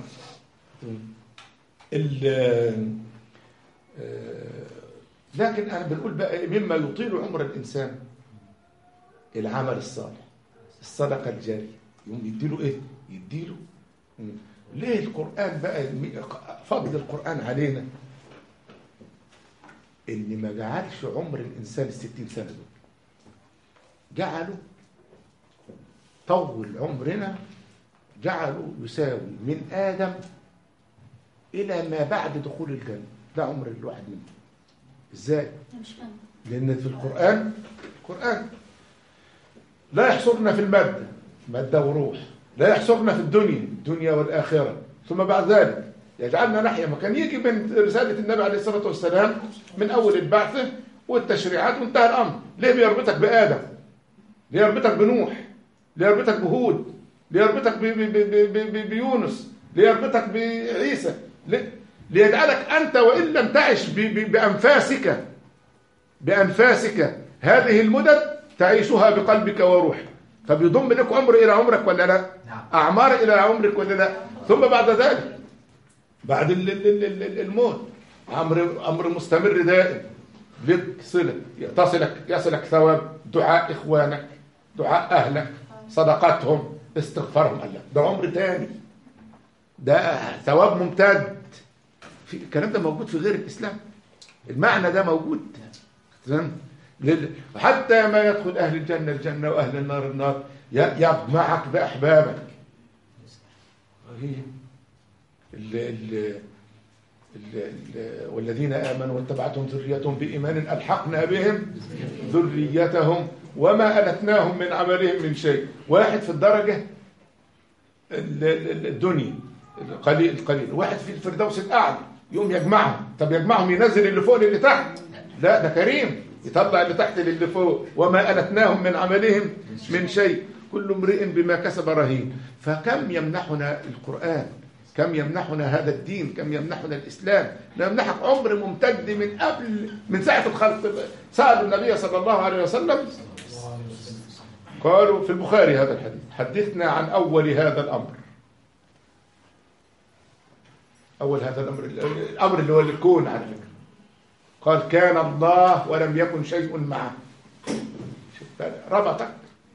ال- آه، لكن انا بنقول بقى مما يطيل عمر الانسان العمل الصالح الصدقه الجاريه يقوم يديله ايه يديله م. ليه القرآن بقى المي- فضل القرآن علينا إن ما جعلش عمر الإنسان الستين سنة دول جعله طول عمرنا جعله يساوي من آدم إلى ما بعد دخول الجنة ده عمر الواحد منه إزاي؟ أنا مش فاهمة لأن في القرآن القرآن لا يحصرنا في المادة مادة وروح لا يحصرنا في الدنيا الدنيا والآخرة ثم بعد ذلك يجعلنا نحيا ما كان يجي من رسالة النبي عليه الصلاة والسلام من أول البعثة والتشريعات وانتهى الأمر ليه بيربطك بآدم ليه يربطك بنوح ليه يربطك بهود ليه يربطك ب- ب- ب- ب- ب- بيونس ليه يربطك بعيسى ليه- ليجعلك أنت وإن لم تعش ب- ب- بأنفاسك بأنفاسك هذه المدد تعيشها بقلبك وروحك فبيضم لك عمر إلى عمرك ولا لا أعمار إلى عمرك ولا لا ثم بعد ذلك بعد ال- ال- ال- ال- ال- الموت أمر أمر مستمر دائم لك صلة تصلك يصلك ثواب دعاء إخوانك دعاء أهلك صدقاتهم استغفارهم الله ده عمر تاني ده ثواب ممتد في الكلام ده موجود في غير الإسلام المعنى ده موجود تمام لل- حتى ما يدخل أهل الجنة الجنة وأهل النار النار ي- يجمعك بأحبابك هي ال ال ال ال والذين آمنوا واتبعتهم ذريتهم بإيمان ألحقنا بهم ذريتهم وما ألتناهم من عملهم من شيء واحد في الدرجة ال- ال- الدنيا القليل القليل واحد في الفردوس الأعلى يقوم يجمعهم طب يجمعهم ينزل اللي فوق للي تحت لا ده كريم يطلع اللي تحت للي فوق وما ألتناهم من عملهم من شيء كل امرئ بما كسب رهين فكم يمنحنا القرآن كم يمنحنا هذا الدين كم يمنحنا الإسلام يمنحك عمر ممتد من قبل من ساعة الخلق سألوا النبي صلى الله عليه وسلم قالوا في البخاري هذا الحديث حدثنا عن أول هذا الأمر أول هذا الأمر الأمر اللي هو الكون على فكرة قال كان الله ولم يكن شيء معه شوف بقى، ربطك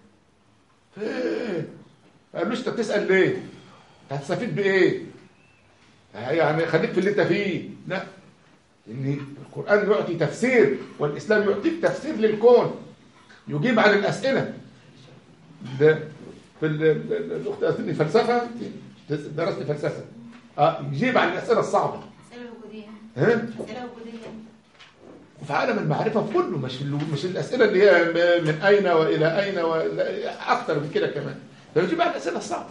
إيه؟ ما قالوش انت بتسأل ليه انت هتستفيد بإيه يعني خليك في اللي انت فيه لا ان القرآن يعطي تفسير والإسلام يعطيك تفسير للكون يجيب عن الأسئلة ده في ال- ال- ال- الأخت قالت لي فلسفة درست فلسفة اه يجيب عن الأسئلة الصعبة أسئلة وجودية ها أسئلة وجودية وفي عالم المعرفة كله مش ال- مش الأسئلة اللي هي م- من أين وإلى أين ولا- أكتر من كده كمان فيجيب عن الأسئلة الصعبة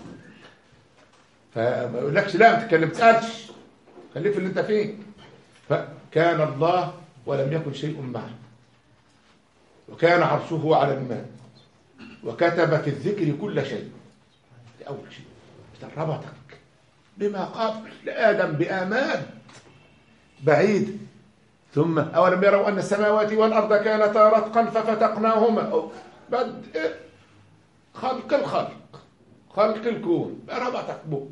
فما يقولكش لا ما تتكلم تسألش خليك في اللي أنت فيه فكان الله ولم يكن شيء معه وكان عرشه على الماء وكتب في الذكر كل شيء دي أول شيء ربطك بما قبل لآدم بآمال بعيد ثم أولم يروا أن السماوات والأرض كانتا رتقا ففتقناهما أو بدء خلق الخلق خلق الكون ربطك به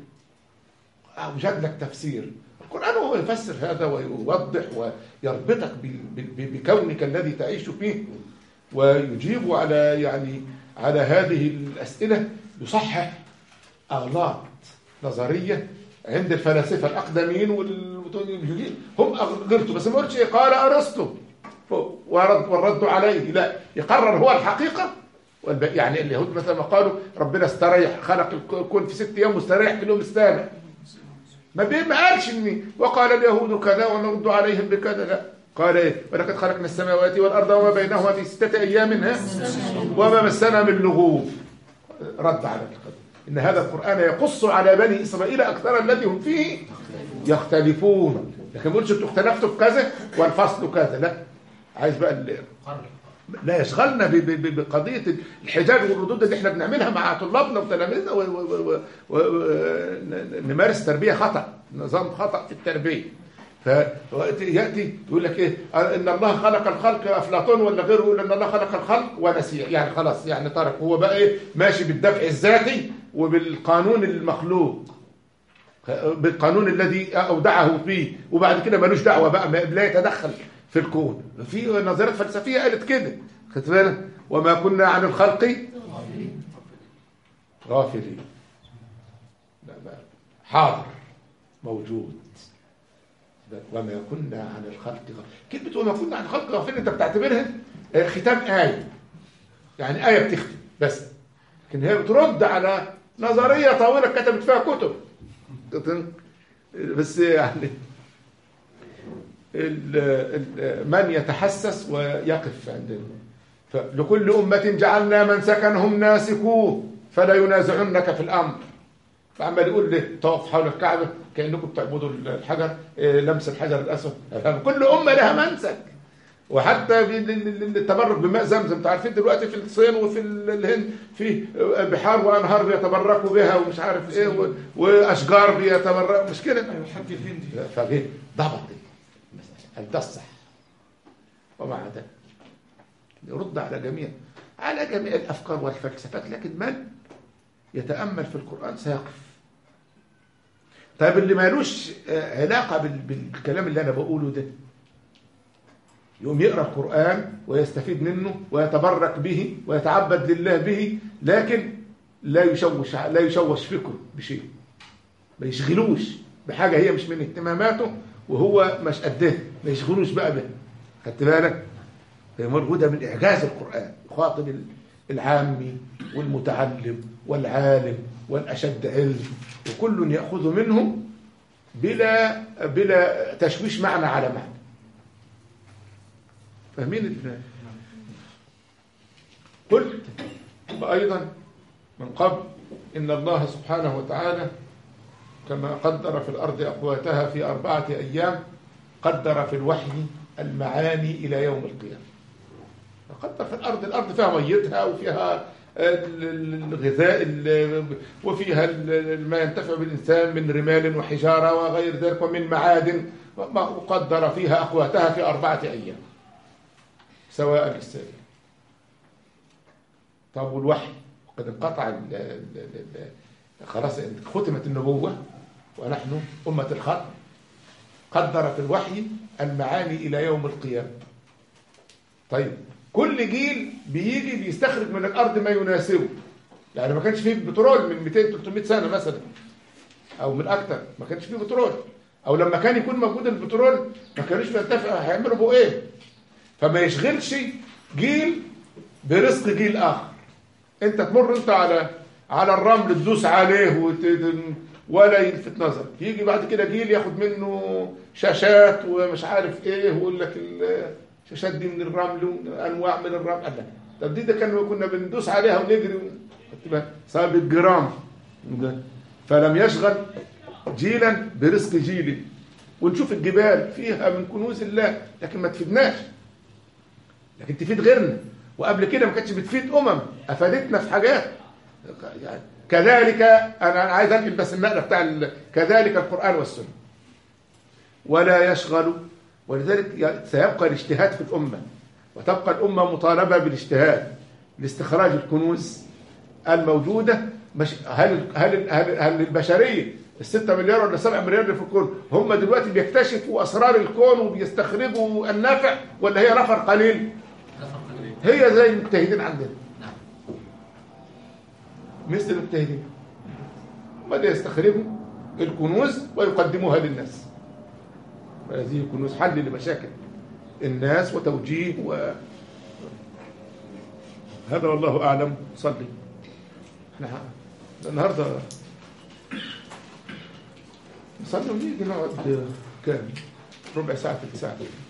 أوجد لك تفسير القرآن هو يفسر هذا ويوضح ويربطك ب- ب- بكونك الذي تعيش فيه ويجيب على يعني على هذه الأسئلة يصحح أغلاط نظرية عند الفلاسفة الأقدمين وال... هم غلطوا بس ما قلتش إيه؟ قال أرسطو ورد والرد عليه لا يقرر هو الحقيقة والب... يعني اليهود مثلا ما قالوا ربنا استريح خلق الكون في ست أيام واستريح في اليوم السابع ما بي- ما قالش إني وقال اليهود كذا ونرد عليهم بكذا لا قال ايه ولقد خلقنا السماوات والارض وما بينهما في سته ايام ها وما مسنا من لغوب رد على القدر ان هذا القران يقص على بني اسرائيل اكثر الذي هم فيه يختلفون لكن ما يقولش انتوا اختلفتوا في كذا والفصل كذا لا عايز بقى ال- لا يشغلنا ب- ب- ب- بقضيه الحجاج والردود اللي احنا بنعملها مع طلابنا وتلاميذنا و- و- و- و- ن- نمارس تربيه خطا نظام خطا في التربيه فياتي يقول لك ايه ان الله خلق الخلق افلاطون ولا غيره يقول ان الله خلق الخلق ونسيه يعني خلاص يعني ترك هو بقى ايه ماشي بالدفع الذاتي وبالقانون المخلوق بالقانون الذي اودعه فيه وبعد كده ملوش دعوه بقى ما- لا يتدخل في الكون في نظريات فلسفيه قالت كده خدت بالك وما كنا عن الخلق غافلين لا بقى حاضر موجود وما كنا عن الخلق غافلين كلمه وما كنا عن الخلق غافلين انت بتعتبرها آه، ختام ايه يعني ايه بتختم بس لكن هي بترد على نظريه طويله كتبت فيها كتب بس يعني ال- ال- من يتحسس ويقف عندنا فلكل أمة جعلنا من سكنهم ناسكوه فلا ينازعنك في الأمر فعمال يقول لي طوف حول الكعبة كأنكم بتعبدوا الحجر إيه، لمس الحجر الأسود كل أمة لها منسك وحتى في ال- ال- ال- التبرك بماء زمزم انتوا عارفين دلوقتي في الصين وفي ال- الهند في بحار وانهار بيتبركوا بها ومش عارف ايه و- واشجار بيتبركوا مش كده الحج الهندي فجه ضبط هل ده الصح ومع ذلك يرد على جميع على جميع الافكار والفلسفات لكن من يتامل في القران سيقف طيب اللي مالوش آه، علاقه بال- بالكلام اللي انا بقوله ده يقوم يقرا القران ويستفيد منه ويتبرك به ويتعبد لله به لكن لا يشوش لا يشوش فكره بشيء ما يشغلوش بحاجه هي مش من اهتماماته وهو مش قدها ما يشغلوش بقى بها خدت بالك هي موجوده من اعجاز القران يخاطب ال- العامي والمتعلم والعالم والاشد علم وكل ياخذ منه بلا بلا تشويش معنى على معنى فاهمين ال- قلت ايضا من قبل ان الله سبحانه وتعالى كما قدر في الأرض أقواتها في أربعة أيام قدر في الوحي المعاني إلى يوم القيامة قدر في الأرض الأرض فيها ميتها وفيها ال- ال- الغذاء ال- وفيها ال- ما ينتفع بالإنسان من رمال وحجارة وغير ذلك ومن معادن وما قدر فيها أقواتها في أربعة أيام سواء للسائل طب والوحي وقد انقطع ال- ال- ال- ال- خلاص ختمت النبوة ونحن أمة الختم قدر في الوحي المعاني إلى يوم القيامة طيب كل جيل بيجي بيستخرج من الأرض ما يناسبه يعني ما كانش فيه بترول من 200 300 سنة مثلا أو من أكتر ما كانش فيه بترول أو لما كان يكون موجود البترول ما كانوش بينتفعوا هيعملوا بيه إيه فما يشغلش جيل برزق جيل آخر أنت تمر أنت على على الرمل تدوس عليه وت... ولا يلفت نظرك يجي بعد كده جيل ياخد منه شاشات ومش عارف ايه ويقول لك الشاشات دي من الرمل وانواع من الرمل لا طب دي ده كان كنا بندوس عليها ونجري صار بالجرام ده. فلم يشغل جيلا برزق جيل ونشوف الجبال فيها من كنوز الله لكن ما تفيدناش لكن تفيد غيرنا وقبل كده ما كانتش بتفيد امم افادتنا في حاجات يعني كذلك انا عايز انقل بس النقله بتاع ال- كذلك القران والسنه ولا يشغل ولذلك سيبقى الاجتهاد في الامه وتبقى الامه مطالبه بالاجتهاد لاستخراج الكنوز الموجوده مش هل هل هل, هل البشريه الستة مليار ولا سبعة مليار اللي في الكون هم دلوقتي بيكتشفوا اسرار الكون وبيستخرجوا النافع ولا هي نفر قليل هي زي المجتهدين عندنا مثل المجتهدين هم يستخرجوا الكنوز ويقدموها للناس وهذه الكنوز حل لمشاكل الناس وتوجيه و هذا والله اعلم صلي احنا النهارده نصلي ونيجي نقعد كام ربع ساعه ثلث ساعه